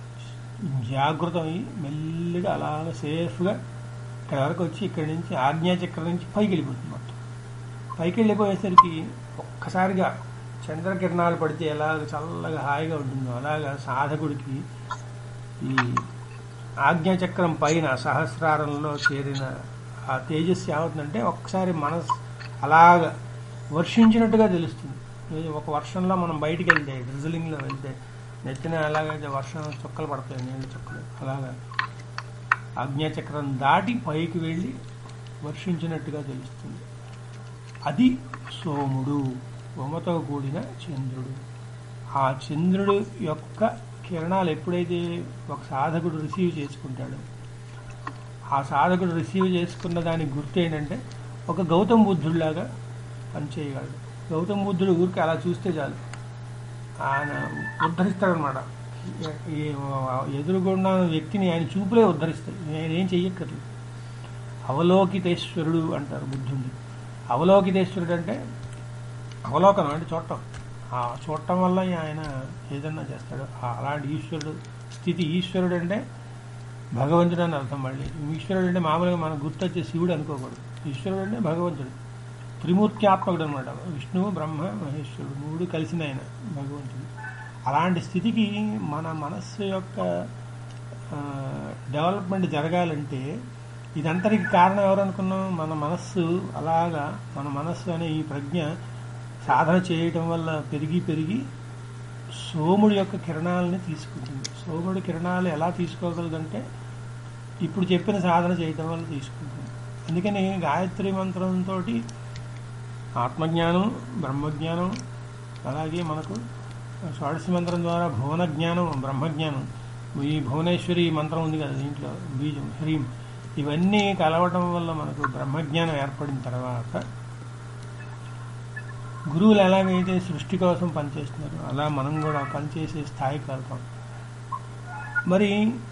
జాగృతమై మెల్లిగా అలాగ సేఫ్గా ఇక్కడ వరకు వచ్చి ఇక్కడి నుంచి ఆజ్ఞాచక్రం నుంచి పైకి వెళ్ళిపోతుంది మొత్తం పైకి వెళ్ళిపోయేసరికి ఒక్కసారిగా చంద్రకిరణాలు పడితే ఎలా చల్లగా హాయిగా ఉంటుందో అలాగా సాధకుడికి ఈ ఆజ్ఞాచక్రం పైన సహస్రారంలో చేరిన ఆ తేజస్సు ఏమవుతుందంటే ఒక్కసారి మనసు అలాగ వర్షించినట్టుగా తెలుస్తుంది ఇది ఒక వర్షంలో మనం బయటికి వెళ్తే డ్రిజిలింగ్లో వెళ్తే నెత్తిన ఎలాగైతే వర్షం చుక్కలు పడతాయి నీళ్ళు చుక్కలు అలాగా ఆజ్ఞాచక్రం దాటి పైకి వెళ్ళి వర్షించినట్టుగా తెలుస్తుంది అది సోముడు ఉమతో కూడిన చంద్రుడు ఆ చంద్రుడు యొక్క కిరణాలు ఎప్పుడైతే ఒక సాధకుడు రిసీవ్ చేసుకుంటాడో ఆ సాధకుడు రిసీవ్ చేసుకున్న దానికి గుర్తు ఏంటంటే ఒక గౌతమ బుద్ధుడిలాగా పనిచేయగలడు గౌతమ బుద్ధుడు ఊరికి అలా చూస్తే చాలు ఆయన ఉద్ధరిస్తాడనమాట ఈ ఎదురుగున్న వ్యక్తిని ఆయన చూపులే ఉద్ధరిస్తాడు ఆయన ఏం చెయ్యక్కర్లేదు అవలోకితేశ్వరుడు అంటారు బుద్ధుడిని అవలోకితేశ్వరుడు అంటే అవలోకనం అంటే చూడటం ఆ చూడటం వల్ల ఆయన ఏదన్నా చేస్తాడు ఆ అలాంటి ఈశ్వరుడు స్థితి ఈశ్వరుడు అంటే భగవంతుడు అని అర్థం మళ్ళీ ఈశ్వరుడు అంటే మామూలుగా మనకు గుర్తొచ్చే శివుడు అనుకోకూడదు ఈశ్వరుడు అంటే భగవంతుడు త్రిమూర్త్యాత్మకుడు అనమాట విష్ణువు బ్రహ్మ మహేశ్వరుడు మూడు కలిసిన ఆయన భగవంతుడు అలాంటి స్థితికి మన మనస్సు యొక్క ఆ, డెవలప్మెంట్ జరగాలంటే ఇదంతటికి కారణం ఎవరనుకున్నాం మన మనస్సు అలాగా మన మనస్సు అనే ఈ ప్రజ్ఞ సాధన చేయటం వల్ల పెరిగి పెరిగి సోముడి యొక్క కిరణాలని తీసుకుంటుంది సోముడి కిరణాలు ఎలా తీసుకోగలదంటే ఇప్పుడు చెప్పిన సాధన చేయటం వల్ల తీసుకుంటుంది అందుకని గాయత్రి మంత్రంతో ఆత్మజ్ఞానం బ్రహ్మజ్ఞానం అలాగే మనకు షోడశి మంత్రం ద్వారా భువన జ్ఞానం బ్రహ్మజ్ఞానం ఈ భువనేశ్వరి మంత్రం ఉంది కదా దీంట్లో బీజం హ్రీం ఇవన్నీ కలవటం వల్ల మనకు బ్రహ్మజ్ఞానం ఏర్పడిన తర్వాత గురువులు ఎలాగైతే సృష్టి కోసం పనిచేస్తున్నారు అలా మనం కూడా పనిచేసే స్థాయికి వెళ్తాం మరి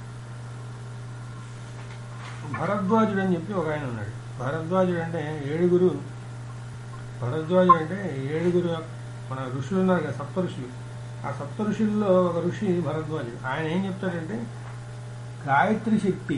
భరద్వాజుడు అని చెప్పి ఒక ఆయన ఉన్నాడు భరద్వాజుడు అంటే ఏడుగురు భరద్వాజుడు అంటే ఏడుగురు మన ఋషులు ఉన్నారు కదా సప్త ఋషులు ఆ సప్త ఋషుల్లో ఒక ఋషి భరద్వాజుడు ఆయన ఏం చెప్తాడంటే గాయత్రి శక్తి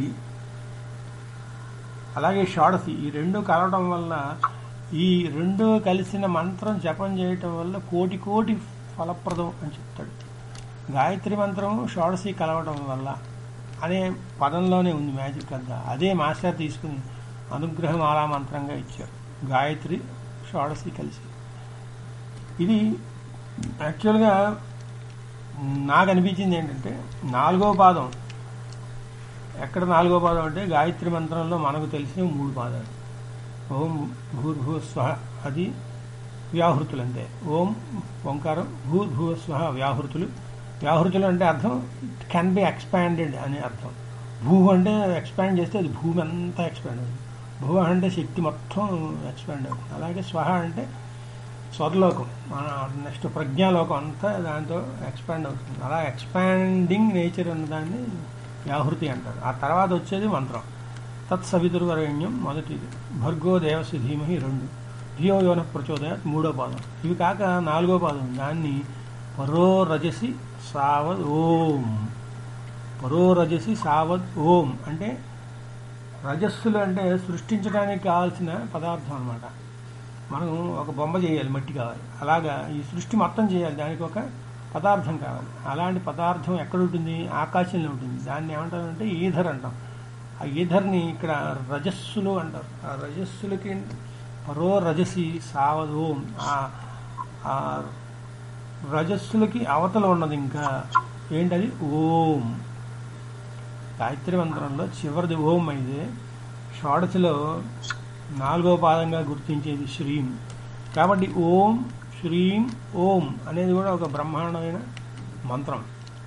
అలాగే షోడశి ఈ రెండు కలవడం వల్ల ఈ రెండు కలిసిన మంత్రం జపం చేయటం వల్ల కోటి కోటి ఫలప్రదం అని చెప్తాడు గాయత్రి మంత్రం షోడశి కలవడం వల్ల అనే పదంలోనే ఉంది మ్యాజిక్ అంతా అదే మాస్టర్ తీసుకుని అనుగ్రహమాలా మంత్రంగా ఇచ్చారు గాయత్రి షోడశి కలిసి ఇది యాక్చువల్గా నాకు అనిపించింది ఏంటంటే నాలుగో పాదం ఎక్కడ నాలుగో పాదం అంటే గాయత్రి మంత్రంలో మనకు తెలిసిన మూడు పాదాలు ఓం భూర్భువ స్వహ అది వ్యాహృతులు అంతే ఓం ఓంకారం భూర్భువ స్వహ వ్యాహృతులు వ్యాహృతులు అంటే అర్థం ఇట్ కెన్ బి ఎక్స్పాండెడ్ అని అర్థం భూ అంటే ఎక్స్పాండ్ చేస్తే అది భూమి అంతా ఎక్స్పాండ్ అవుతుంది భువ అంటే శక్తి మొత్తం ఎక్స్పాండ్ అవుతుంది అలాగే స్వహ అంటే స్వర్లోకం మన నెక్స్ట్ ప్రజ్ఞాలోకం అంతా దాంతో ఎక్స్పాండ్ అవుతుంది అలా ఎక్స్పాండింగ్ నేచర్ ఉన్న దాన్ని వ్యాహృతి అంటారు ఆ తర్వాత వచ్చేది మంత్రం తత్సవితుర్వరేణ్యం మొదటిది భర్గో దేవసి ధీమహి రెండు ధియో యోన ప్రచోదయాత్ మూడో పాదం ఇవి కాక నాలుగో పాదం దాన్ని పరో రజసి సావద్ ఓం పరో రజసి సావద్ ఓం అంటే రజస్సులు అంటే సృష్టించడానికి కావాల్సిన పదార్థం అన్నమాట మనం ఒక బొమ్మ చేయాలి మట్టి కావాలి అలాగా ఈ సృష్టి మొత్తం చేయాలి దానికి ఒక పదార్థం కావాలి అలాంటి పదార్థం ఎక్కడ ఉంటుంది ఆకాశంలో ఉంటుంది దాన్ని ఏమంటారంటే ఈధర్ అంటాం ఆ ఈధర్ని ఇక్కడ రజస్సులు అంటారు ఆ రజస్సులకి పరో రజసి సావదోం ఆ- ఆ రజస్సులకి అవతల ఉన్నది ఇంకా ఏంటది ఓం గాయత్రి మంత్రంలో చివరిది ఓం అయితే షోడశలో నాలుగో పాదంగా గుర్తించేది శ్రీం కాబట్టి ఓం శ్రీం ఓం అనేది కూడా ఒక బ్రహ్మాండమైన మంత్రం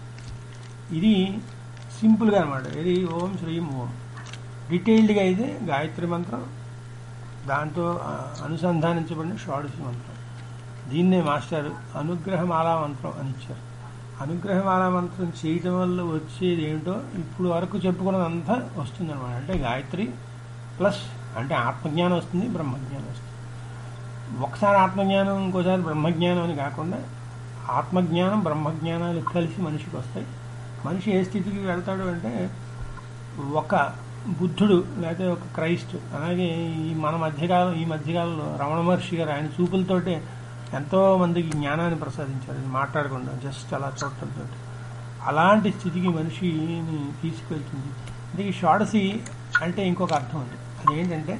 ఇది సింపుల్గా అనమాట ఇది ఓం శ్రీం ఓం డీటెయిల్డ్గా అయితే గాయత్రి మంత్రం దాంతో ఆ, అనుసంధానించబడిన షోడశి మంత్రం దీన్నే మాస్టర్ అనుగ్రహమాలా మంత్రం అని ఇచ్చారు అనుగ్రహమాలా మంత్రం చేయటం వల్ల వచ్చేది ఏమిటో ఇప్పుడు వరకు చెప్పుకున్నదంతా వస్తుందన్నమాట అంటే గాయత్రి ప్లస్ అంటే ఆత్మజ్ఞానం వస్తుంది బ్రహ్మజ్ఞానం వస్తుంది ఒకసారి ఆత్మజ్ఞానం ఇంకోసారి బ్రహ్మజ్ఞానం అని కాకుండా ఆత్మజ్ఞానం బ్రహ్మజ్ఞానాలు కలిసి మనిషికి వస్తాయి మనిషి ఏ స్థితికి వెళ్తాడు అంటే ఒక బుద్ధుడు లేకపోతే ఒక క్రైస్ట్ అలాగే ఈ మన మధ్యకాలం ఈ మధ్యకాలంలో రమణ మహర్షి గారు ఆయన చూపులతోటే ఎంతో మందికి జ్ఞానాన్ని ప్రసాదించారు ఇది మాట్లాడకుండా జస్ట్ అలా చూడటంతో అలాంటి స్థితికి మనిషిని తీసుకెళ్తుంది అంటే ఈ షోడసి అంటే ఇంకొక అర్థం ఉంది అదేంటంటే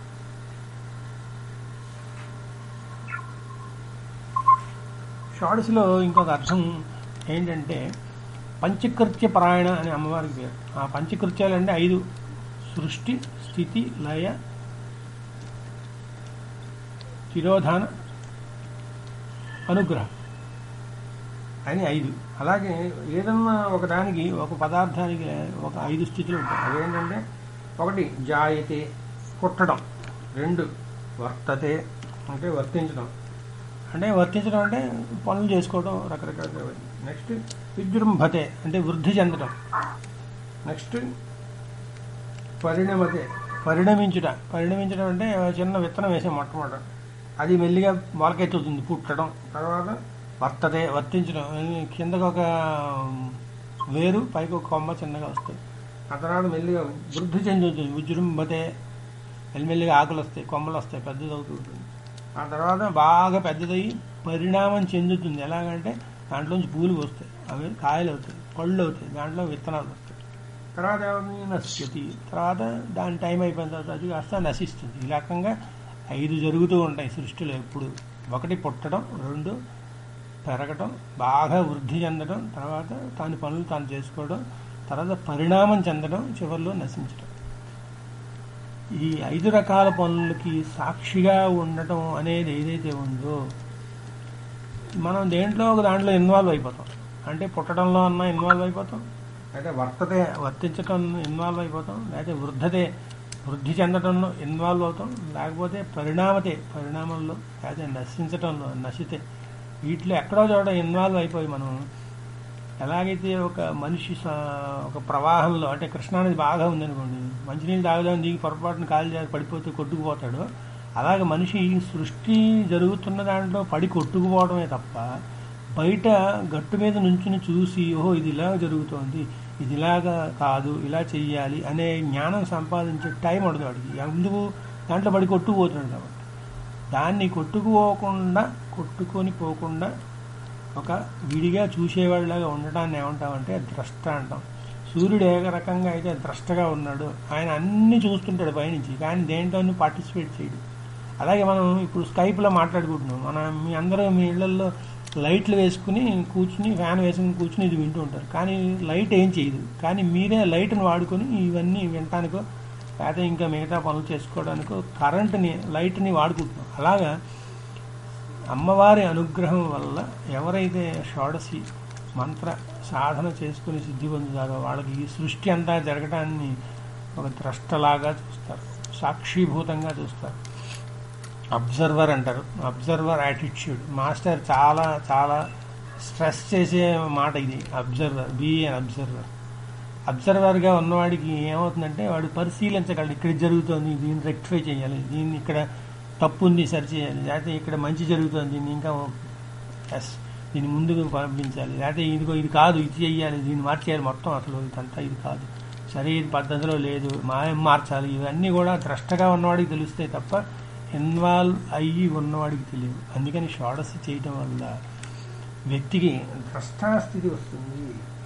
షోడశిలో ఇంకొక అర్థం ఏంటంటే పంచకృత్య పరాయణ అనే అమ్మవారికి పేరు ఆ పంచకృత్యాలు అంటే ఐదు సృష్టి స్థితి లయ తిరోధాన అనుగ్రహం అని ఐదు అలాగే ఏదన్నా ఒక దానికి ఒక పదార్థానికి ఒక ఐదు స్థితులు ఉంటాయి అదేంటంటే ఒకటి జాయతే పుట్టడం రెండు వర్తతే అంటే వర్తించడం అంటే వర్తించడం అంటే పనులు చేసుకోవడం రకరకాల నెక్స్ట్ విజృంభతే అంటే వృద్ధి చెందడం నెక్స్ట్ పరిణమతే పరిణమించుట పరిణమించడం అంటే చిన్న విత్తనం వేసే మొట్టమొదట అది మెల్లిగా మొలకెత్తుతుంది పుట్టడం తర్వాత వర్తతే వర్తించడం కిందకు ఒక వేరు పైకి ఒక కొమ్మ చిన్నగా వస్తాయి ఆ తర్వాత మెల్లిగా వృద్ధి చెందుతుంది విజృంభతే మెల్లిమెల్లిగా ఆకులు వస్తాయి కొమ్మలు వస్తాయి పెద్దది అవుతూ ఉంటుంది ఆ తర్వాత బాగా పెద్దదయ్యి పరిణామం చెందుతుంది ఎలాగంటే దాంట్లోంచి పూలు వస్తాయి అవి కాయలు అవుతాయి పళ్ళు అవుతాయి దాంట్లో విత్తనాలు వస్తాయి తర్వాత ఏమవుతుంది నశ్యతి తర్వాత దాని టైం అయిపోయిన తర్వాత అది కాస్త నశిస్తుంది ఈ రకంగా ఐదు జరుగుతూ ఉంటాయి సృష్టిలో ఎప్పుడు ఒకటి పుట్టడం రెండు పెరగటం బాగా వృద్ధి చెందడం తర్వాత దాని పనులు తాను చేసుకోవడం తర్వాత పరిణామం చెందడం చివరిలో నశించడం ఈ ఐదు రకాల పనులకి సాక్షిగా ఉండటం అనేది ఏదైతే ఉందో మనం దేంట్లో ఒక దాంట్లో ఇన్వాల్వ్ అయిపోతాం అంటే పుట్టడంలో అన్నా ఇన్వాల్వ్ అయిపోతాం అయితే వర్తతే వర్తించటం ఇన్వాల్వ్ అయిపోతాం లేకపోతే వృద్ధతే వృద్ధి చెందటంలో ఇన్వాల్వ్ అవుతాం లేకపోతే పరిణామతే పరిణామంలో లేకపోతే నశించటంలో నశితే వీటిలో ఎక్కడో చోట ఇన్వాల్వ్ అయిపోయి మనం ఎలాగైతే ఒక మనిషి స- ఒక ప్రవాహంలో అంటే కృష్ణానది బాగా ఉందనుకోండి మంచినీళ్ళు తాగుదాం దిగి పొరపాటున కాలు జారి పడిపోతే కొట్టుకుపోతాడు అలాగే మనిషి ఈ సృష్టి జరుగుతున్న దాంట్లో పడి కొట్టుకుపోవడమే తప్ప బయట గట్టు మీద నుంచుని చూసి ఓహో ఇది ఇలా జరుగుతోంది ఇది ఇలాగా కాదు ఇలా చెయ్యాలి అనే జ్ఞానం సంపాదించే టైం ఉండదు వాడికి ఎందుకు దాంట్లో పడి కొట్టుకుపోతున్నాడు కాబట్టి దాన్ని కొట్టుకుపోకుండా కొట్టుకొని పోకుండా ఒక విడిగా చూసేవాళ్ళగా ఉండటాన్ని ఏమంటామంటే ద్రష్ట అంటాం సూర్యుడు ఏ రకంగా అయితే ద్రష్టగా ఉన్నాడు ఆయన అన్ని చూస్తుంటాడు పైనుంచి కానీ దేంట్లోనూ పార్టిసిపేట్ చేయడు అలాగే మనం ఇప్పుడు స్కైప్లో మాట్లాడుకుంటున్నాం మన మీ అందరూ మీ ఇళ్లలో లైట్లు వేసుకుని కూర్చుని ఫ్యాన్ వేసుకుని కూర్చుని ఇది వింటూ ఉంటారు కానీ లైట్ ఏం చేయదు కానీ మీరే లైట్ని వాడుకొని ఇవన్నీ వినటానికో లేకపోతే ఇంకా మిగతా పనులు చేసుకోవడానికో కరెంటుని లైట్ని వాడుకుంటున్నాం అలాగా అమ్మవారి అనుగ్రహం వల్ల ఎవరైతే షోడశి మంత్ర సాధన చేసుకుని సిద్ధి పొందుతారో వాళ్ళకి ఈ సృష్టి అంతా జరగటాన్ని ఒక ద్రష్టలాగా చూస్తారు సాక్షిభూతంగా చూస్తారు అబ్జర్వర్ అంటారు అబ్జర్వర్ యాటిట్యూడ్ మాస్టర్ చాలా చాలా స్ట్రెస్ చేసే మాట ఇది అబ్జర్వర్ బీ అన్ అబ్జర్వర్ అబ్జర్వర్గా ఉన్నవాడికి ఏమవుతుందంటే వాడు పరిశీలించగలడు ఇక్కడ ఇది జరుగుతోంది దీన్ని రెక్టిఫై చేయాలి దీన్ని ఇక్కడ తప్పు ఉంది సరి చేయాలి లేకపోతే ఇక్కడ మంచి జరుగుతుంది దీన్ని ఇంకా ఎస్ దీన్ని ముందుకు పంపించాలి లేకపోతే ఇదిగో ఇది కాదు ఇది చెయ్యాలి దీన్ని మార్చేయాలి మొత్తం అసలు ఇదంతా ఇది కాదు సరే ఇది పద్ధతిలో లేదు మాయం మార్చాలి ఇవన్నీ కూడా ద్రష్టగా ఉన్నవాడికి తెలుస్తాయి తప్ప ఇన్వాల్వ్ అయ్యి ఉన్నవాడికి తెలియదు అందుకని షోడశి చేయటం వల్ల వ్యక్తికి ద్రష్టాస్థితి వస్తుంది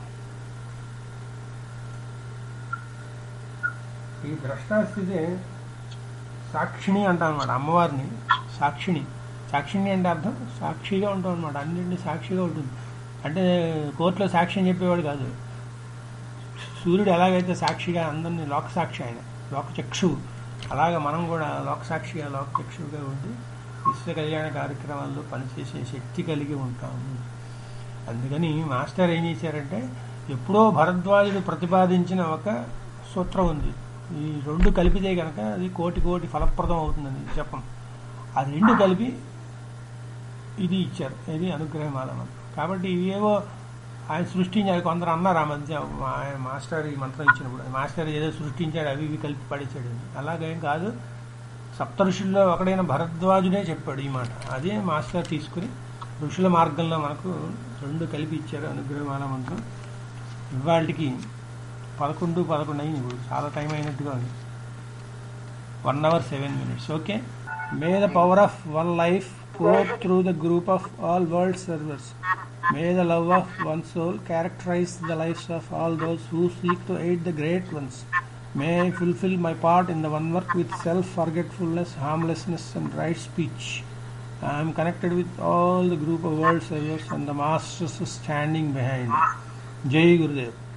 ఈ ద్రష్టాస్థితి సాక్షిణి అంటాం అనమాట అమ్మవారిని సాక్షిణి సాక్షిణి అంటే అర్థం సాక్షిగా ఉంటాం అనమాట అన్నింటినీ సాక్షిగా ఉంటుంది అంటే కోర్టులో సాక్ష్యం చెప్పేవాడు కాదు సూర్యుడు ఎలాగైతే సాక్షిగా అందరినీ లోకసాక్షి ఆయన లోకచక్షువు అలాగే మనం కూడా లోకసాక్షిగా లోకచక్షువుగా ఉండి విశ్వ కళ్యాణ కార్యక్రమాల్లో పనిచేసే శక్తి కలిగి ఉంటాము అందుకని మాస్టర్ ఏం చేశారంటే ఎప్పుడో భరద్వాజుడు ప్రతిపాదించిన ఒక సూత్రం ఉంది ఈ రెండు కలిపితే కనుక అది కోటి కోటి ఫలప్రదం అవుతుందని చెప్పం ఆ రెండు కలిపి ఇది ఇచ్చారు ఇది అనుగ్రహమాల మంత్రం కాబట్టి ఇవేవో ఆయన సృష్టించారు కొందరు అన్నారు ఆ మధ్య మా- ఆయన మాస్టర్ ఈ మంత్రం ఇచ్చినప్పుడు మాస్టర్ ఏదో సృష్టించాడు అవి ఇవి కలిపి పడేసాడు అని. అలాగేం కాదు సప్త ఋషుల్లో ఒకడైన భరద్వాజుడే చెప్పాడు ఈ మాట అదే మాస్టర్ తీసుకుని ఋషుల మార్గంలో మనకు రెండు కలిపి ఇచ్చారు అనుగ్రహమాల మంత్రం ఇవాళకి పదకొండు పదకొండు అయింది ఇప్పుడు చాలా టైం అయినట్టుగా ఉంది one hour seven minutes okay may the power of one life go through the group of all world servers. May the love of one soul characterize the lives of all those who seek to aid the great ones. May I fulfill my part in the one work with self forgetfulness, harmlessness, and right speech. I am connected with all the group of world servers and the masters standing behind. Jai Gurudev.